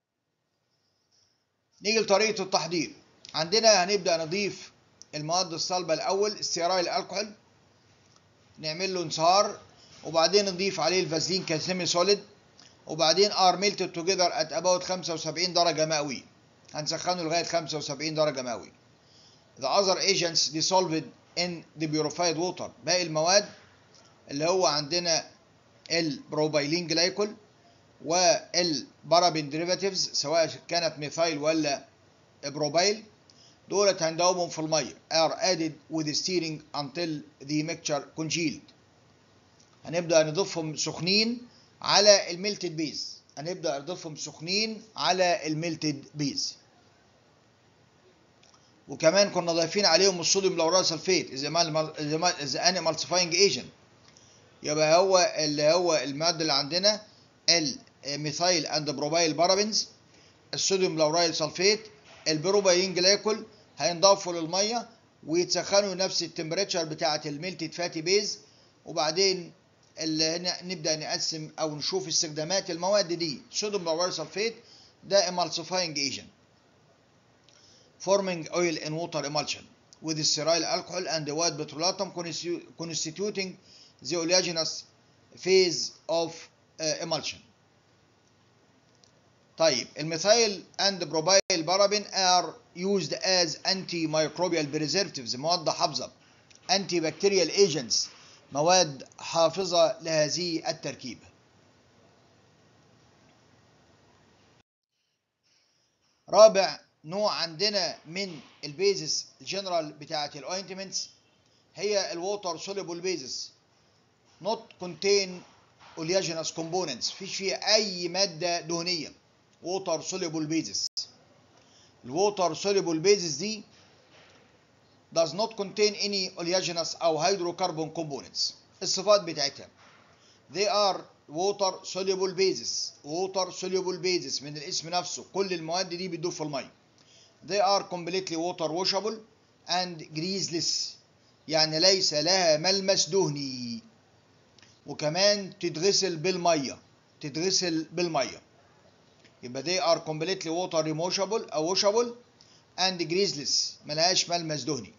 نيجي لطريقه التحضير عندنا هنبدا نضيف المواد الصلبه الاول السيرايل الكحول نعمل له انصهار وبعدين نضيف عليه الفازلين كسيمي سوليد وبعدين ار ميلتد توجذر ات اباوت 75 درجه مئويه هنسخنه لغايه 75 درجه مئويه the other agents dissolved in the purified water باقي المواد اللي هو عندنا البروبايلين جلايكول والبارابين ديريفاتيفز سواء كانت ميثايل ولا بروبايل دولت هندوبهم في الميه are added with steering until the mixture congealed هنبدأ نضيفهم سخنين على الميلتد بيز هنبدأ نضيفهم سخنين على الميلتد بيز وكمان كنا ضايفين عليهم الصوديوم لورال سلفيت اذا ما اذا ان مالتيفاينج ايجنت يبقى هو اللي هو الماده اللي عندنا الميثايل اند بروبايل بارابينز الصوديوم لورايل سلفيت البروبايين جلايكول هينضافوا للميه ويتسخنوا نفس التمبريتشر بتاعه الميلتد فاتي بيز وبعدين اللي هنا نبدا نقسم او نشوف استخدامات المواد دي صوديوم لورايل سلفيت ده emulsifying agent forming oil and water emulsion with sterile alcohol and white petrolatum constituting the oleaginous phase of uh, emulsion طيب الميثايل اند بروبايل بارابين ار used as antimicrobial preservatives مواد حافظة anti bacterial agents مواد حافظة لهذه التركيبة رابع نوع عندنا من البيزس الجنرال بتاعة الاوينتمنتس هي الووتر soluble basis not contain oleaginous components فيش فيها اي مادة دهنية water soluble basis الووتر soluble basis دي does not contain any oleaginous او hydrocarbon components الصفات بتاعتها they are water soluble basis water soluble basis من الاسم نفسه كل المواد دي بتدوب في الميه they are completely water washable and greaseless يعني ليس لها ملمس دهني وكمان تتغسل بالميه تتغسل بالميه يبقى they are completely water remoshable او washable and greaseless ملهاش ملمس دهني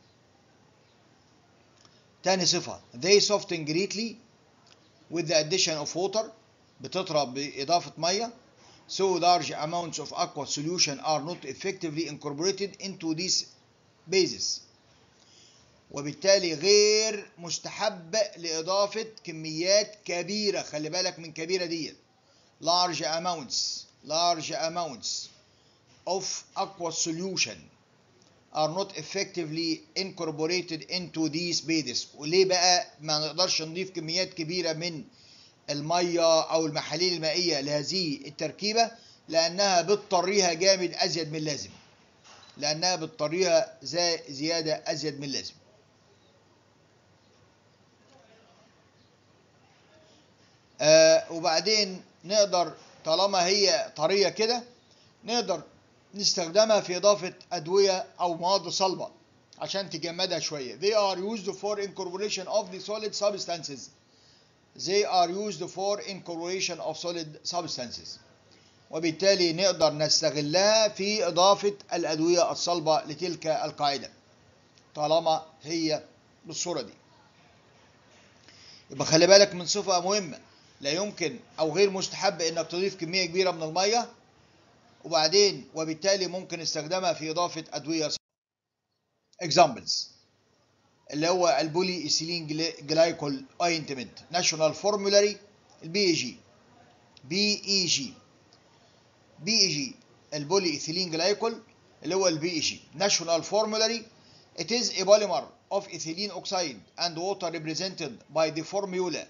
تاني صفة they soften greatly with the addition of water بتطرى بإضافة مية so large amounts of aqua solution are not effectively incorporated into these bases وبالتالي غير مستحب لإضافة كميات كبيرة خلي بالك من كبيرة دي large amounts large amounts of aqua solution are not effectively incorporated into these bases وليه بقى ما نقدرش نضيف كميات كبيرة من المية أو المحاليل المائية لهذه التركيبة لأنها بتطريها جامد أزيد من اللازم لأنها بتطريها زيادة أزيد من اللازم آه وبعدين نقدر طالما هي طرية كده نقدر نستخدمها في إضافة أدوية أو مواد صلبة عشان تجمدها شوية. They are used for incorporation of the solid substances. They are used for incorporation of solid substances. وبالتالي نقدر نستغلها في إضافة الأدوية الصلبة لتلك القاعدة. طالما هي بالصورة دي. يبقى خلي بالك من صفة مهمة لا يمكن أو غير مستحب إنك تضيف كمية كبيرة من المية وبعدين وبالتالي ممكن استخدامها في إضافة أدوية examples اللي هو البولي إيثيلين جلايكول اوينتمنت ناشونال فورمولاري البي اي جي بي اي جي بي اي جي البولي إيثيلين جلايكول اللي هو البي اي جي ناشونال فورمولاري it is a polymer of ethylene oxide and water represented by the formula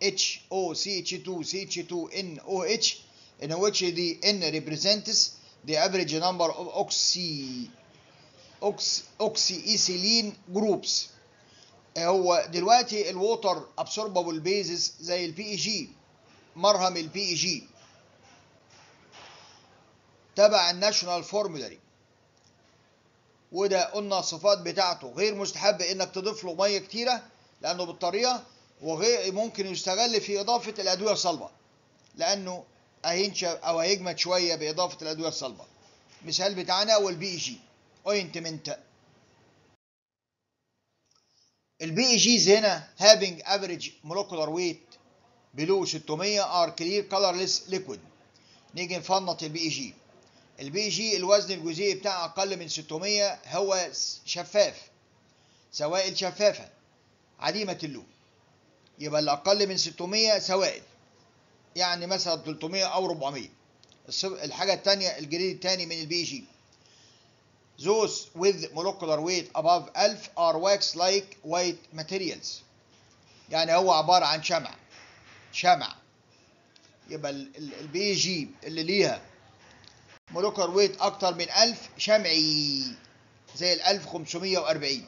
HOCH2CH2NOH in which the N represents the average number of oxy oxy oxyethylene groups هو دلوقتي الووتر absorbable bases زي البي اي جي مرهم البي اي جي تبع الناشونال فورمولاري وده قلنا الصفات بتاعته غير مستحب انك تضيف له ميه كتيره لانه بالطريقه وغير ممكن يستغل في اضافه الادويه الصلبه لانه هينشف او هيجمد شويه باضافه الادويه الصلبه مثال بتاعنا هو البي اي جي اوينتمنت البي اي جيز هنا having average molecular weight below 600 are clear colorless liquid نيجي نفنط البي اي جي البي اي جي الوزن الجزيئي بتاعه اقل من 600 هو شفاف سوائل شفافه عديمه اللون يبقى اللي اقل من 600 سوائل يعني مثلا 300 او 400 الحاجه الثانيه الجريد الثاني من البي جي those with molecular weight above 1000 are wax like white materials يعني هو عباره عن شمع شمع يبقى البي جي اللي ليها molecular weight اكتر من 1000 شمعي زي ال 1540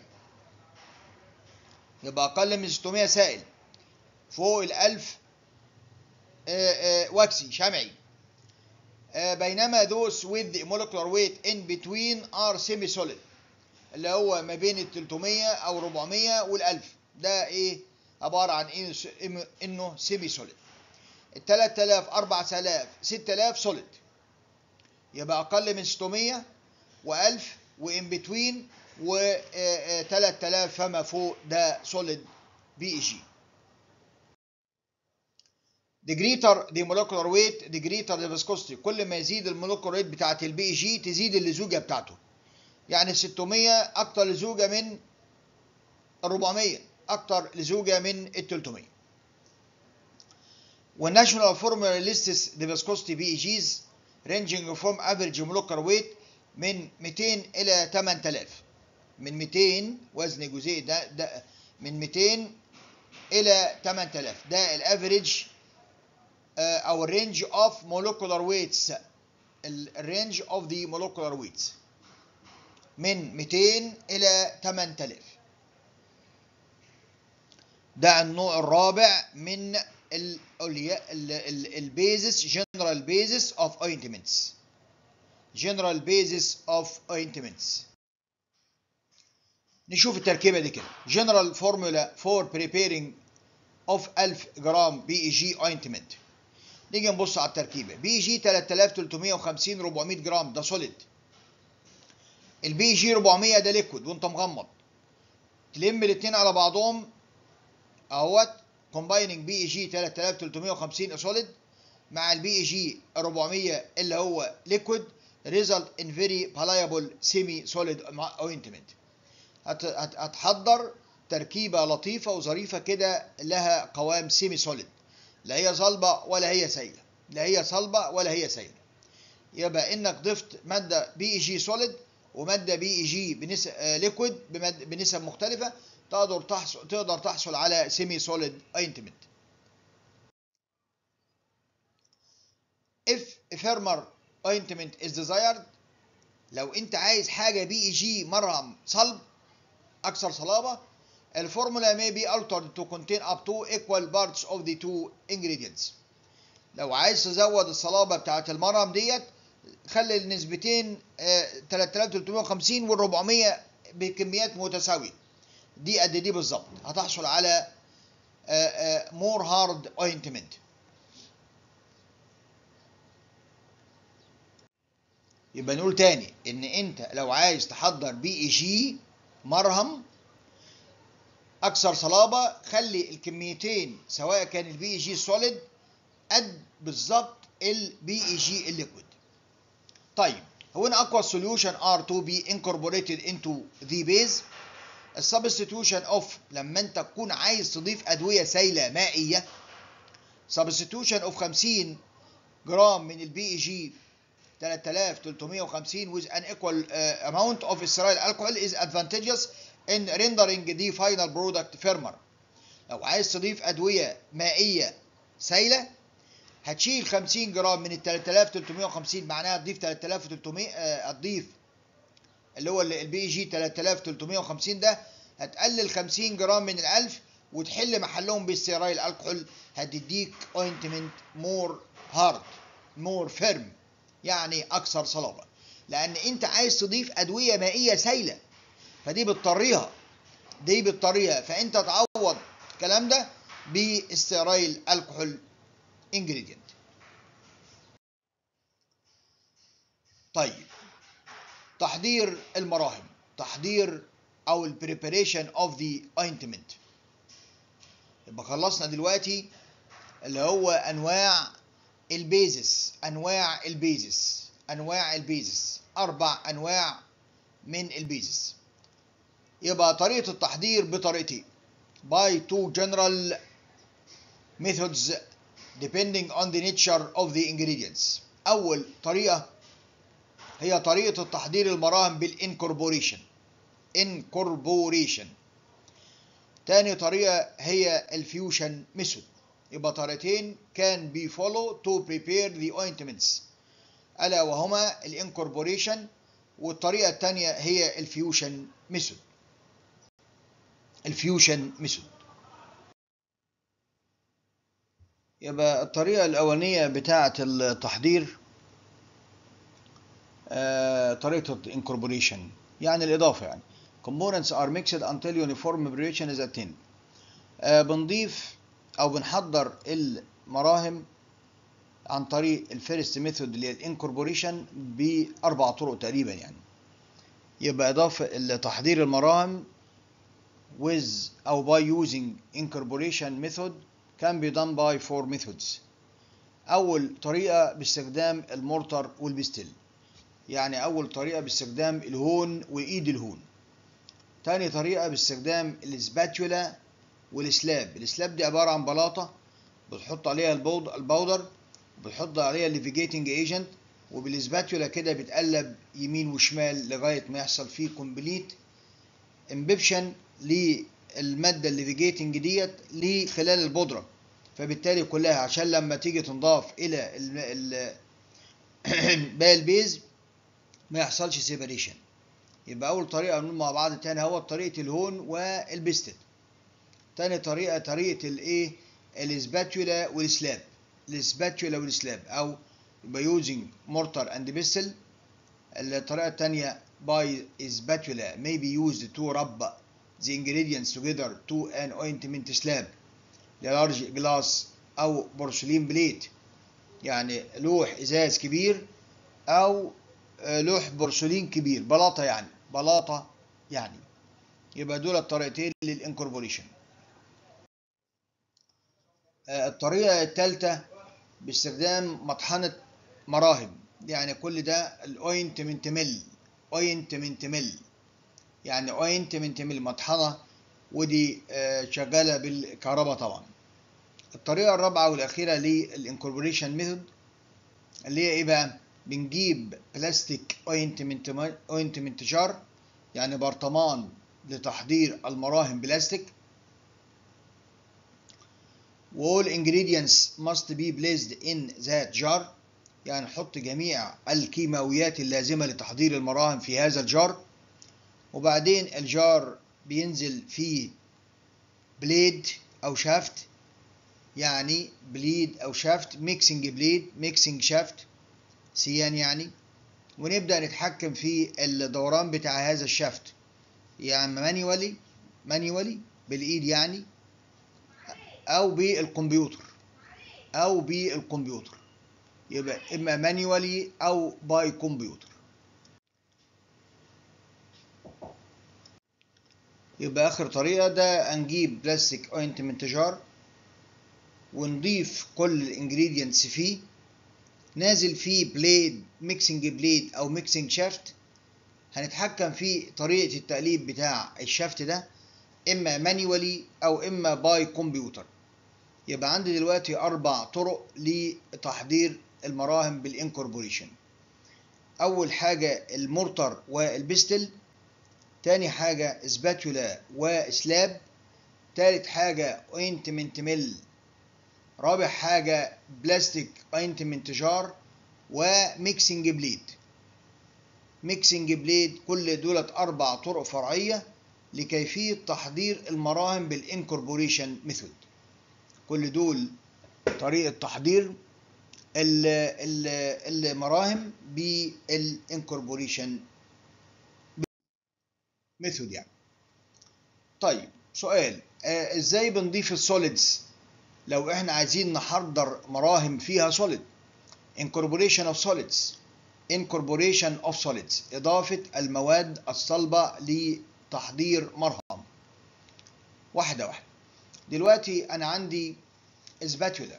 يبقى اقل من 600 سائل فوق ال 1000 واكسي شمعي بينما those with the molecular weight in between are semi solid اللي هو ما بين ال 300 او 400 وال 1000 ده ايه عباره عن إيه انه سيمي سوليد ال 3000 4000 6000 سوليد يبقى اقل من 600 و1000 وان بتوين و 3000 فما فوق ده سوليد بي اي جي the greater the molecular weight the greater the viscosity كل ما يزيد المولكولار ويت بتاعت البي اي جي تزيد اللزوجه بتاعته يعني 600 اكتر لزوجه من ال 400 اكتر لزوجه من ال 300 والناشونال فورمولا lists the viscosity بي اي جيز ranging from average molecular weight من 200 الى 8000 من 200 وزن جزيء ده, ده من 200 الى 8000 ده الافريج او الرينج اوف molecular weights الرينج اوف ذا molecular weights من 200 الى 8000 ده النوع الرابع من البيزس جنرال بيزس اوف اوينتمنتس جنرال بيزس اوف اوينتمنتس نشوف التركيبه دي كده جنرال فورمولا فور بريبيرنج اوف 1000 جرام بي اي جي اوينتمنت نيجي نبص على التركيبه بي اي جي 3350 400 جرام ده سوليد البي اي جي 400 ده ليكويد وانت مغمض تلم الاثنين على بعضهم اهوت كومبايننج بي اي جي 3350 سوليد مع البي اي جي 400 اللي هو ليكويد result in very pliable semi solid ointment هتحضر تركيبه لطيفه وظريفه كده لها قوام سيمي سوليد لا هي صلبه ولا هي سائله لا هي صلبه ولا هي سائله يبقى انك ضفت ماده بي اي جي سوليد وماده بي اي جي بنسب ليكويد بنسب مختلفه تقدر تحصل تقدر تحصل على سيمي سوليد اوينتمنت if a firmer ointment is desired لو انت عايز حاجه بي اي جي مرهم صلب اكثر صلابه الفورمولا may be altered to contain up to equal parts of the two ingredients لو عايز تزود الصلابه بتاعت المرهم ديت خلي النسبتين 3350 وال 400 بكميات متساويه دي قد دي بالظبط هتحصل على مور هارد اوينتمنت يبقى نقول تاني ان انت لو عايز تحضر بي اي جي مرهم اكثر صلابه خلي الكميتين سواء كان البي اي جي سوليد قد بالظبط البي اي جي الليكويد طيب هنا اقوى solution are to be incorporated into the base السبستيتيوشن اوف لما انت تكون عايز تضيف ادويه سائله مائيه سبستيتيوشن اوف 50 جرام من البي اي جي 3350 with an equal uh, amount of sterile alcohol is advantageous in rendering the final product firmer. لو عايز تضيف أدوية مائية سائلة هتشيل 50 جرام من ال 3350 معناها تضيف 3300 آه هتضيف اللي هو البي اي جي 3350 ده هتقلل 50 جرام من ال 1000 وتحل محلهم بالستيرايل الكحول هتديك اوينتمنت مور هارد مور فيرم يعني اكثر صلابه لان انت عايز تضيف ادويه مائيه سائله فدي بتطريها دي بتطريها فانت تعوض الكلام ده باسترايل الكحول انجريدينت طيب تحضير المراهم تحضير او البريباريشن اوف ذا اوينتمنت يبقى خلصنا دلوقتي اللي هو انواع البيزس انواع البيزس انواع البيزس اربع انواع من البيزس يبقى طريقه التحضير بطريقتين by two general methods depending on the nature of the ingredients اول طريقه هي طريقه التحضير المراهم بالانكوربوريشن انكوربوريشن تاني طريقه هي الفيوشن ميثود يبقى طريقتين كان بي فولو تو بريبير ذا اوينتمنتس الا وهما الانكوربوريشن والطريقه الثانيه هي الفيوشن ميثود الفيوشن ميثود يبقى الطريقه الاولانيه بتاعه التحضير آه طريقه الانكوربوريشن يعني الاضافه يعني components are mixed until uniform preparation is attained آه بنضيف او بنحضر المراهم عن طريق الفيرست ميثود اللي هي الانكوربوريشن باربع طرق تقريبا يعني يبقى اضافه تحضير المراهم with او by using incorporation method can be done by four methods اول طريقه باستخدام المورتر والبستل يعني اول طريقه باستخدام الهون وايد الهون تاني طريقه باستخدام السباتولا والسلاب السلاب دي عباره عن بلاطه بتحط عليها البود البودر بتحط عليها الليفيجيتنج ايجنت وبالسباتولا كده بتقلب يمين وشمال لغايه ما يحصل فيه كومبليت امبيبشن للماده الليفيجيتنج ديت لخلال البودره فبالتالي كلها عشان لما تيجي تنضاف الى ال باقي البيز ما يحصلش سيبريشن يبقى اول طريقه نقول مع بعض تاني هو طريقه الهون والبستد تاني طريقه طريقه الايه الاسباتولا والسلاب الاسباتولا والسلاب او يبقى using mortar and pestle الطريقه الثانيه by spatula may be used to rub the ingredients together to an ointment slab لارج جلاس او بورسلين بليت يعني لوح ازاز كبير او لوح بورسلين كبير بلاطه يعني بلاطه يعني يبقى دول الطريقتين للانكوربوريشن الطريقه الثالثه باستخدام مطحنه مراهم يعني كل ده الاوينتمنت ميل اوينتمنت ميل يعني اوينتمنت ميل مطحنه ودي شغاله بالكهرباء طبعا الطريقه الرابعه والاخيره للانكوربوريشن ميثود اللي هي ايه بقى بنجيب بلاستيك اوينتمنت اوينتمنت جار يعني برطمان لتحضير المراهم بلاستيك all ingredients must be placed in that jar يعني نحط جميع الكيماويات اللازمة لتحضير المراهم في هذا الجار وبعدين الجار بينزل فيه بليد أو شافت يعني بليد أو شافت ميكسنج بليد ميكسنج شافت سيان يعني ونبدأ نتحكم في الدوران بتاع هذا الشافت يعني مانيوالي مانيوالي بالإيد يعني أو بالكمبيوتر أو بالكمبيوتر يبقى إما مانيوالي أو باي كمبيوتر يبقى آخر طريقة ده هنجيب بلاستيك اوينتمنت جار ونضيف كل الانجريدينتس فيه نازل فيه بليد ميكسنج بليد او ميكسنج شافت هنتحكم في طريقة التقليب بتاع الشافت ده اما مانيوالي او اما باي كمبيوتر يبقى عندي دلوقتي اربع طرق لتحضير المراهم بالانكوربوريشن اول حاجة المورتر والبستل تاني حاجة سباتولا وسلاب تالت حاجة اوينتمنت ميل رابع حاجة بلاستيك اوينتمنت جار وميكسنج بليد ميكسنج بليد كل دولت أربع طرق فرعية لكيفية تحضير المراهم بالانكوربوريشن ميثود كل دول طريقة تحضير المراهم بالانكوربوريشن ميثود يعني طيب سؤال آه ازاي بنضيف السوليدز لو احنا عايزين نحضر مراهم فيها solid incorporation of solids incorporation of solids إضافة المواد الصلبة لتحضير مرهم واحدة واحدة دلوقتي أنا عندي سباتولا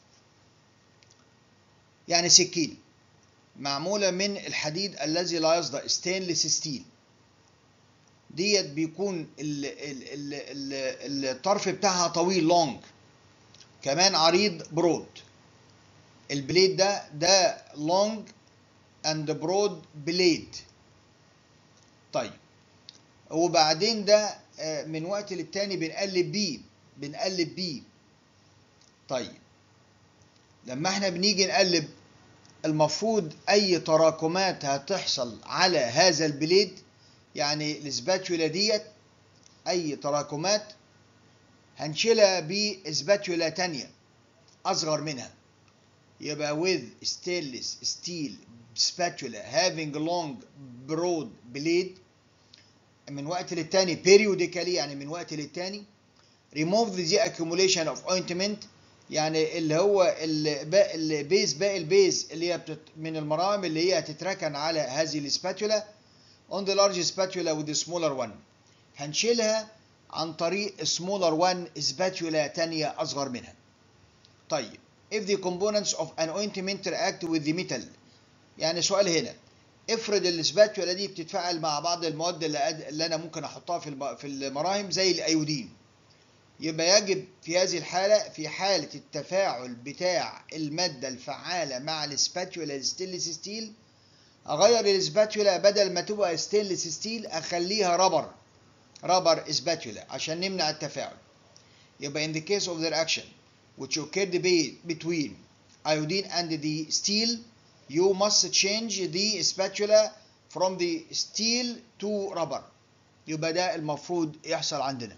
يعني سكين معمولة من الحديد الذي لا يصدأ ستينلس ستيل ديت بيكون ال ال ال ال الطرف بتاعها طويل لونج كمان عريض برود البليد ده ده لونج اند برود بليد طيب وبعدين ده من وقت للتاني بنقلب بيه بنقلب بيه طيب لما احنا بنيجي نقلب المفروض اي تراكمات هتحصل على هذا البليد يعني السباتولا ديت اي تراكمات هنشيلها بسباتولا تانية أصغر منها يبقى with stainless steel spatula having long broad blade من وقت للتاني periodically يعني من وقت للتاني remove the accumulation of ointment يعني اللي هو البيز باقي البيز اللي هي بتت من المرام اللي هي هتتركن على هذه السباتولا on the large spatula with the smaller one هنشيلها عن طريق سمولر 1 سباتولا تانية أصغر منها طيب if the components of an ointment react with the metal يعني سؤال هنا افرض الاسباتولا دي بتتفاعل مع بعض المواد اللي, أد... اللي انا ممكن احطها في الم... في المراهم زي الايودين يبقى يجب في هذه الحالة في حالة التفاعل بتاع المادة الفعالة مع الاسباتولا الستينلس ستيل اغير الاسباتولا بدل ما تبقى ستينلس ستيل اخليها رابر رابر اسباتولا عشان نمنع التفاعل يبقى in the case of the reaction which occurred between iodine and the steel you must change the spatula from the steel to rubber يبقى ده المفروض يحصل عندنا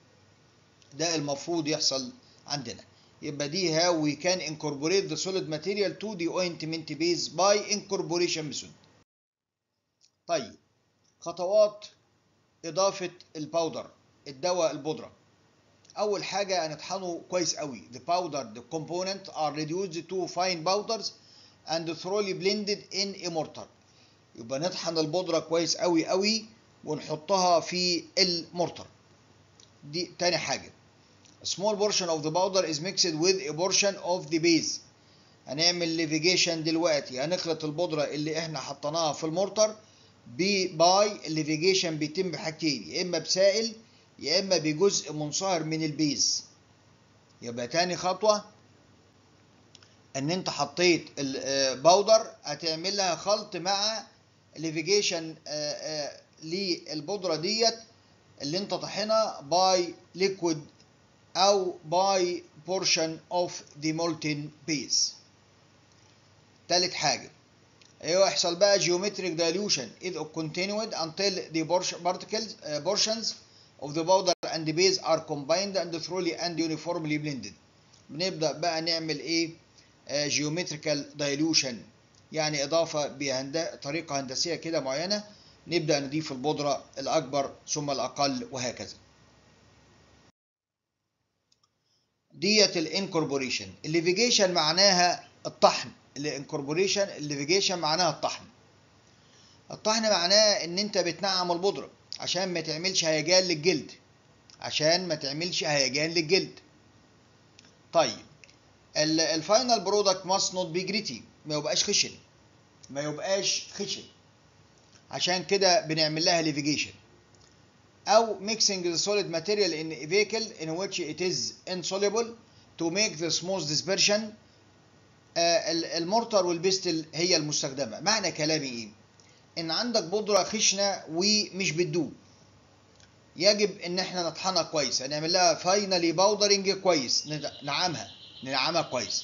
ده المفروض يحصل عندنا يبقى دي how we can incorporate the solid material to the ointment base by incorporation method طيب خطوات إضافة الباودر الدواء البودرة أول حاجة هنطحنه كويس قوي the powdered component are reduced to fine powders and thoroughly blended in a mortar يبقى نطحن البودرة كويس قوي قوي ونحطها في المورتر دي تاني حاجة a small portion of the powder is mixed with a portion of the base هنعمل ليفيجيشن دلوقتي هنخلط البودرة اللي احنا حطيناها في المورتر باي الليفيجيشن بيتم بحاجتين يا اما بسائل يا اما بجزء منصهر من البيز يبقى تاني خطوة ان انت حطيت الباودر هتعمل لها خلط مع ليفيجيشن للبودرة ديت اللي انت طحنها باي ليكويد او باي بورشن اوف ذا مولتن بيز تالت حاجة يحصل بقى geometric dilution is continued until the particles uh, portions of the powder and the base are combined and thoroughly and uniformly blended بنبدأ بقى نعمل ايه uh, geometrical dilution يعني إضافة بطريقة هندسية كده معينة نبدأ نضيف البودرة الأكبر ثم الأقل وهكذا ديت الانكوربوريشن الليفيجيشن معناها الطحن الانكوربوريشن الليفيجيشن معناها الطحن الطحن معناه ان انت بتنعم البودره عشان ما تعملش هيجان للجلد عشان ما تعملش هيجان للجلد طيب الفاينل برودكت ماست نوت بي جريتي ما يبقاش خشن ما يبقاش خشن عشان كده بنعمل لها ليفيجيشن او mixing the solid material in a vehicle in which it is insoluble to make the smooth dispersion المورتر والبستل هي المستخدمة معنى كلامي ايه ان عندك بودرة خشنة ومش بتدوب يجب ان احنا نطحنها كويس هنعمل لها فاينالي باودرنج كويس ننعمها ننعمها كويس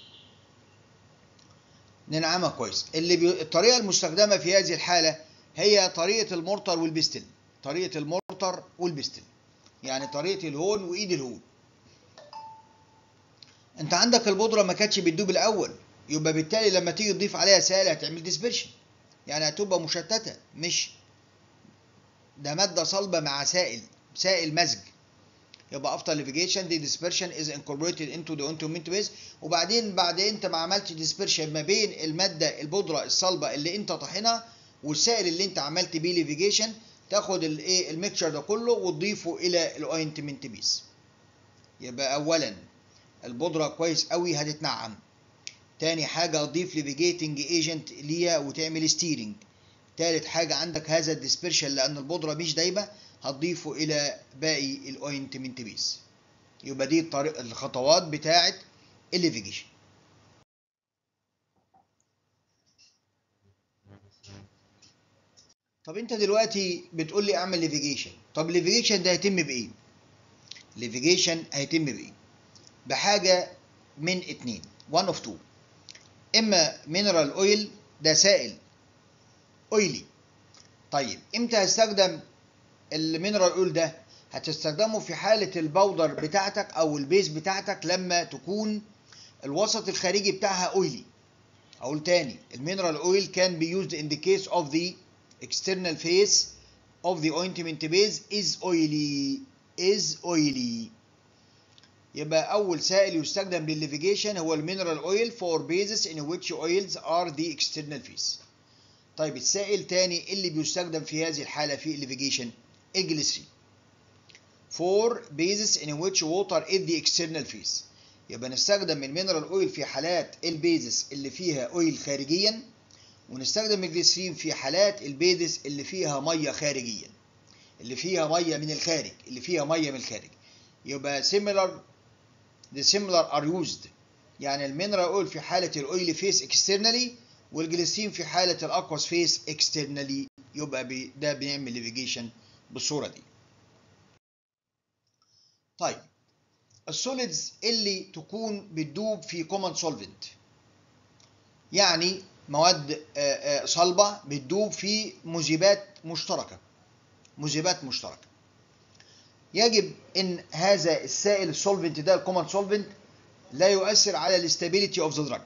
ننعمها كويس اللي بي... الطريقة المستخدمة في هذه الحالة هي طريقة المورتر والبستل طريقة المورتر والبستل يعني طريقة الهون وإيد الهون انت عندك البودرة ما كانتش بتدوب الأول يبقى بالتالي لما تيجي تضيف عليها سائل هتعمل ديسبرشن يعني هتبقى مشتتة مش ده مادة صلبة مع سائل سائل مزج يبقى after litigation the dispersion is incorporated into the ointment base وبعدين بعد انت ما عملتش dispersion ما بين المادة البودرة الصلبة اللي انت طحنها والسائل اللي انت عملت بيه ليفيجيشن تاخد الايه الميكشر ده كله وتضيفه الى الاوينتمنت بيس يبقى اولا البودره كويس قوي هتتنعم تاني حاجه اضيف ليفيجيتنج ايجنت ليها وتعمل ستيرنج تالت حاجه عندك هذا الديسبرشن لان البودره مش دايبه هتضيفه الى باقي الاوينتمنت بيس يبقى دي الطريق الخطوات بتاعه الليفيجيشن طب انت دلوقتي بتقول لي اعمل ليفيجيشن طب الليفيجيشن ده هيتم بايه الليفيجيشن هيتم بايه بحاجه من اتنين one of two اما مينرال اويل ده سائل اويلي طيب امتى هستخدم المينرال اويل ده هتستخدمه في حالة البودر بتاعتك او البيز بتاعتك لما تكون الوسط الخارجي بتاعها اويلي اقول تاني المينرال اويل كان be used in the case of the external face of the ointment base is oily is oily يبقى أول سائل يستخدم للليفيجيشن هو المينرال اويل for bases in which oils are the external face طيب السائل تاني اللي بيستخدم في هذه الحالة في الليفيجيشن الجليسرين for bases in which water is the external face يبقى نستخدم المينرال اويل في حالات البيزس اللي فيها اويل خارجيا ونستخدم الجليسرين في حالات البيزس اللي فيها ميه خارجيا اللي فيها ميه من الخارج اللي فيها ميه من الخارج يبقى similar the similar are used يعني المينرال اويل في حاله الاويل فيس اكسترنالي والجليسرين في حاله الاكواس فيس اكسترنالي يبقى بي ده بنعمل ليفيجيشن بالصوره دي طيب السوليدز اللي تكون بتدوب في كومن سولفنت يعني مواد صلبه بتدوب في مذيبات مشتركه مذيبات مشتركه يجب ان هذا السائل السولفنت ده الكومن سولفنت لا يؤثر على الاستابيليتي اوف ذا دراج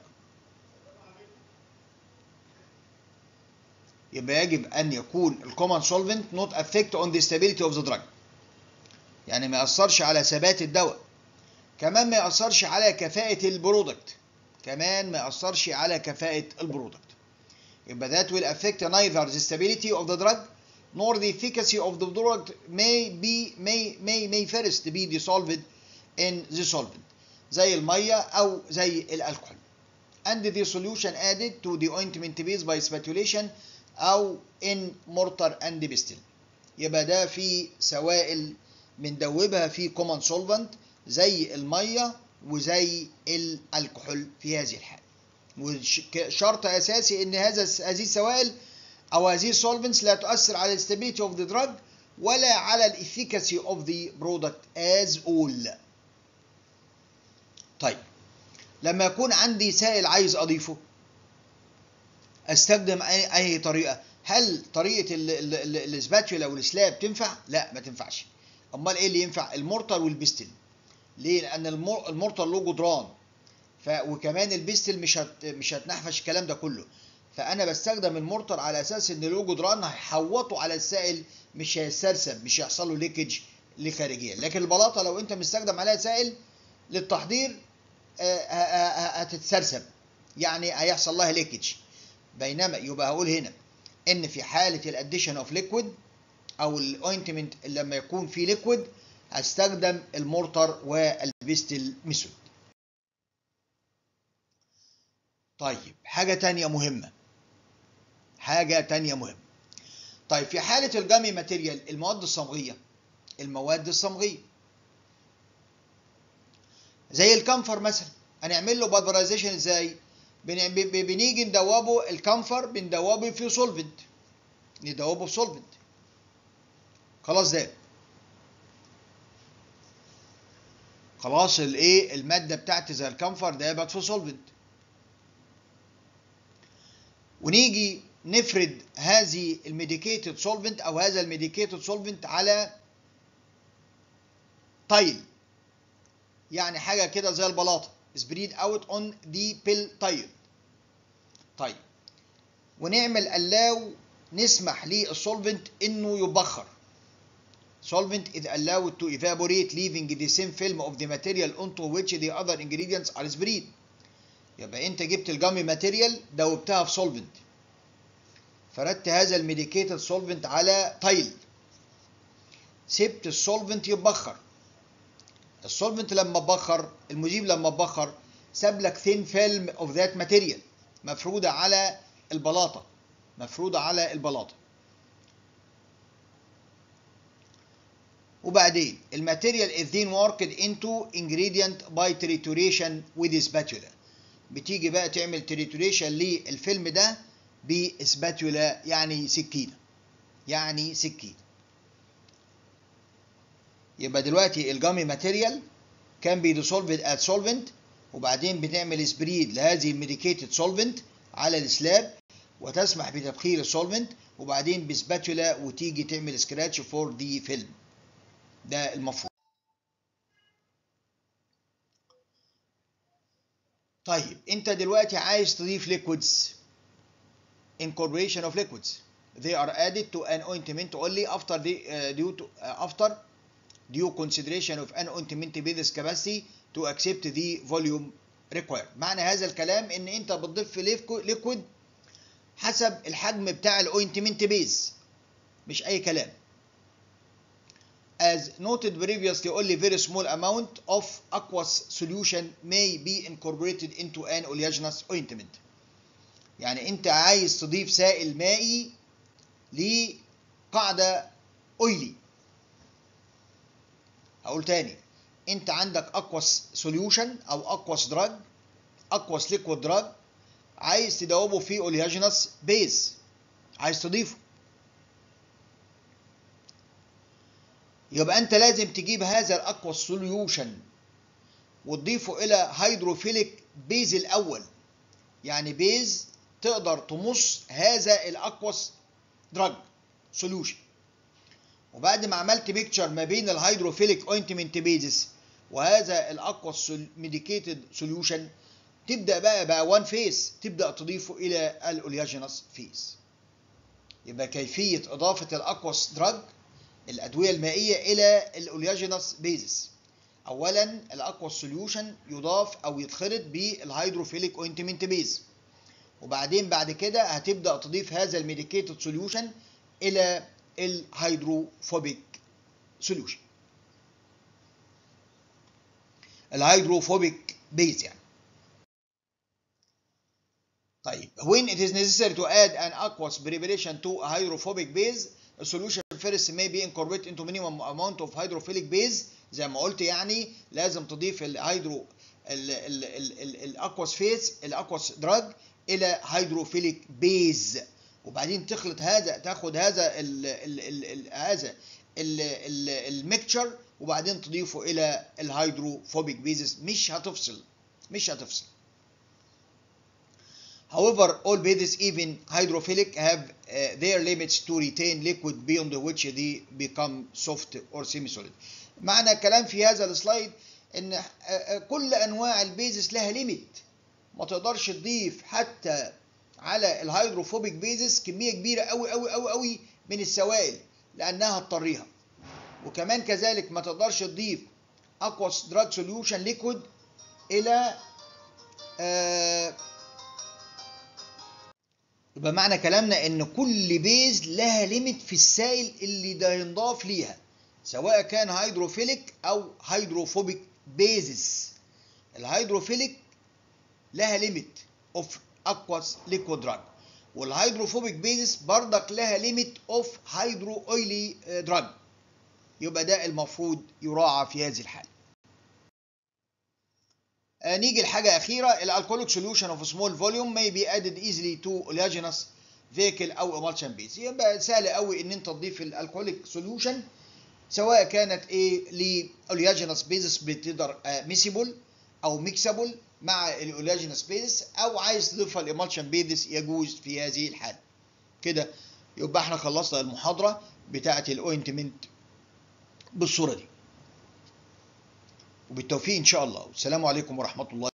يبقى يجب ان يكون الكومن سولفنت نوت افكت اون ذا stability اوف ذا دراج يعني ما ياثرش على ثبات الدواء كمان ما ياثرش على كفاءه البرودكت كمان ما ياثرش على كفاءه البرودكت يبقى that will affect neither the stability of the drug nor the efficacy of the product may be may may may first be dissolved in the solvent زي الميه او زي الكحول and the solution added to the ointment base by spatulation او in mortar and pestle يبقى ده في سوائل بندوبها في common solvent زي الميه وزي الكحول في هذه الحاله وشرط اساسي ان هذا هذه السوائل او هذه السولفنتس لا تؤثر على الاستابيليتي اوف ذا دراج ولا على الافيكاسي اوف ذا برودكت از اول طيب لما يكون عندي سائل عايز اضيفه استخدم اي اي طريقه هل طريقه السباتولا والسلاب تنفع لا ما تنفعش امال ايه اللي ينفع المورتال والبستل ليه لان المورتال له جدران ف وكمان البستل مش هت مش هتنحفش الكلام ده كله فانا بستخدم المورتر على اساس ان له جدران هيحوطوا على السائل مش هيسترسب مش هيحصل له ليكج لخارجيا لكن البلاطه لو انت مستخدم عليها سائل للتحضير هتتسرسب يعني هيحصل لها ليكج بينما يبقى هقول هنا ان في حاله الاديشن اوف ليكويد او الاوينتمنت لما يكون في ليكويد هستخدم المورتر والبستل ميثود طيب حاجة تانية مهمة حاجة تانية مهمة طيب في حالة الجامي ماتيريال المواد الصمغية المواد الصمغية زي الكمفر مثلا هنعمل له بادرايزيشن ازاي بنيجي ندوبه الكمفر بندوبه في سولفنت ندوبه في سولفنت خلاص ده خلاص الايه الماده بتاعتي زي الكمفر دابت في سولفنت ونيجي نفرد هذه الميديكيتد سولفنت او هذا الميديكيتد سولفنت على تايل يعني حاجه كده زي البلاطه سبريد اوت اون دي بيل تايل طيب ونعمل allow نسمح للسولفنت انه يبخر solvent is allowed to evaporate leaving the same film of the material onto which the other ingredients are spread يبقى انت جبت الجامي ماتيريال دوبتها في سولفنت فردت هذا الميديكيتد سولفنت على تايل سبت السولفنت يتبخر السولفنت لما بخر المذيب لما بخر ساب لك ثين فيلم اوف ذات ماتيريال مفروده على البلاطه مفروده على البلاطه وبعدين الماتيريال is then worked into ingredient by trituration with spatula بتيجي بقى تعمل تريتوريشن للفيلم ده بسباتولا يعني سكينه يعني سكينه يبقى دلوقتي الجامي ماتيريال كان بي dissolved at solvent وبعدين بنعمل سبريد لهذه الميديكيتد سولفنت على السلاب وتسمح بتبخير السولفنت وبعدين بسباتولا وتيجي تعمل سكراتش فور دي فيلم ده المفروض طيب انت دلوقتي عايز تضيف liquids incorporation of liquids they are added to an ointment only after the uh, due to, uh, after due consideration of an ointment base capacity to accept the volume required معنى هذا الكلام ان انت بتضيف liquid حسب الحجم بتاع الاوينتمنت بيز مش اي كلام as noted previously only very small amount of aqueous solution may be incorporated into an oleaginous ointment يعني انت عايز تضيف سائل مائي لقاعدة اويلي هقول تاني انت عندك aqueous solution او aqueous drug aqueous liquid drug عايز تدوبه في oleaginous base عايز تضيفه يبقى انت لازم تجيب هذا الاكواس سوليوشن وتضيفه الى هيدروفيليك بيز الاول يعني بيز تقدر تمص هذا الاكواس دراج سوليوشن وبعد ما عملت ميكتشر ما بين الهيدروفيليك اوينتمنت بيزس وهذا الاكواس ميديكيتد سوليوشن تبدا بقى بقى وان فيس تبدا تضيفه الى الاولياجينس فيس يبقى كيفيه اضافه الاكواس دراج الادويه المائيه الى الاولياجينس بيزس اولا الاكوا سوليوشن يضاف او يتخلط بالهيدروفيليك اوينتمنت بيز وبعدين بعد كده هتبدا تضيف هذا الميديكيتد سوليوشن الى الهيدروفوبيك سوليوشن الهيدروفوبيك بيز يعني طيب when it is necessary to add an aqueous preparation to a hydrophobic base a solution first may be incorporated into minimum amount of hydrophilic base زي ما قلت يعني لازم تضيف الهيدرو الاكواس فيس الاكواس دراج الى هيدروفيليك بيز وبعدين تخلط هذا تاخد هذا ال ال ال ال هذا الميكتشر وبعدين تضيفه الى الهيدروفوبيك بيزز مش هتفصل مش هتفصل However, all bases, even hydrophilic, have uh, their limits to retain liquid beyond which they become soft or semi-solid. معنى الكلام في هذا السلايد ان كل انواع البيزس لها ليميت ما تقدرش تضيف حتى على الهيدروفوبيك بيزس كميه كبيره قوي قوي قوي قوي من السوائل لانها تطريها وكمان كذلك ما تقدرش تضيف اكواس دراج سوليوشن ليكويد الى آه يبقى معنى كلامنا ان كل بيز لها ليميت في السائل اللي ده ينضاف ليها سواء كان هيدروفيليك او هيدروفوبيك بيزس الهيدروفيليك لها ليميت اوف اكواس ليكويد دراج والهيدروفوبيك بيزس بردك لها ليميت اوف هيدرو اويلي دراج يبقى ده المفروض يراعى في هذه الحاله آه نيجي لحاجه اخيره الالكوليك سوليوشن اوف سمول فوليوم may be added easily to oleaginous vehicle او emulsion base يبقى سهل قوي ان انت تضيف الالكوليك سوليوشن سواء كانت ايه لاولياجينس بيزس بتقدر ميسيبل او ميكسابل مع الاولياجينس بيزس او عايز تضيفها الامالشن بيزس يجوز في هذه الحاله كده يبقى احنا خلصنا المحاضره بتاعه الاوينتمنت بالصوره دي وبالتوفيق ان شاء الله والسلام عليكم ورحمه الله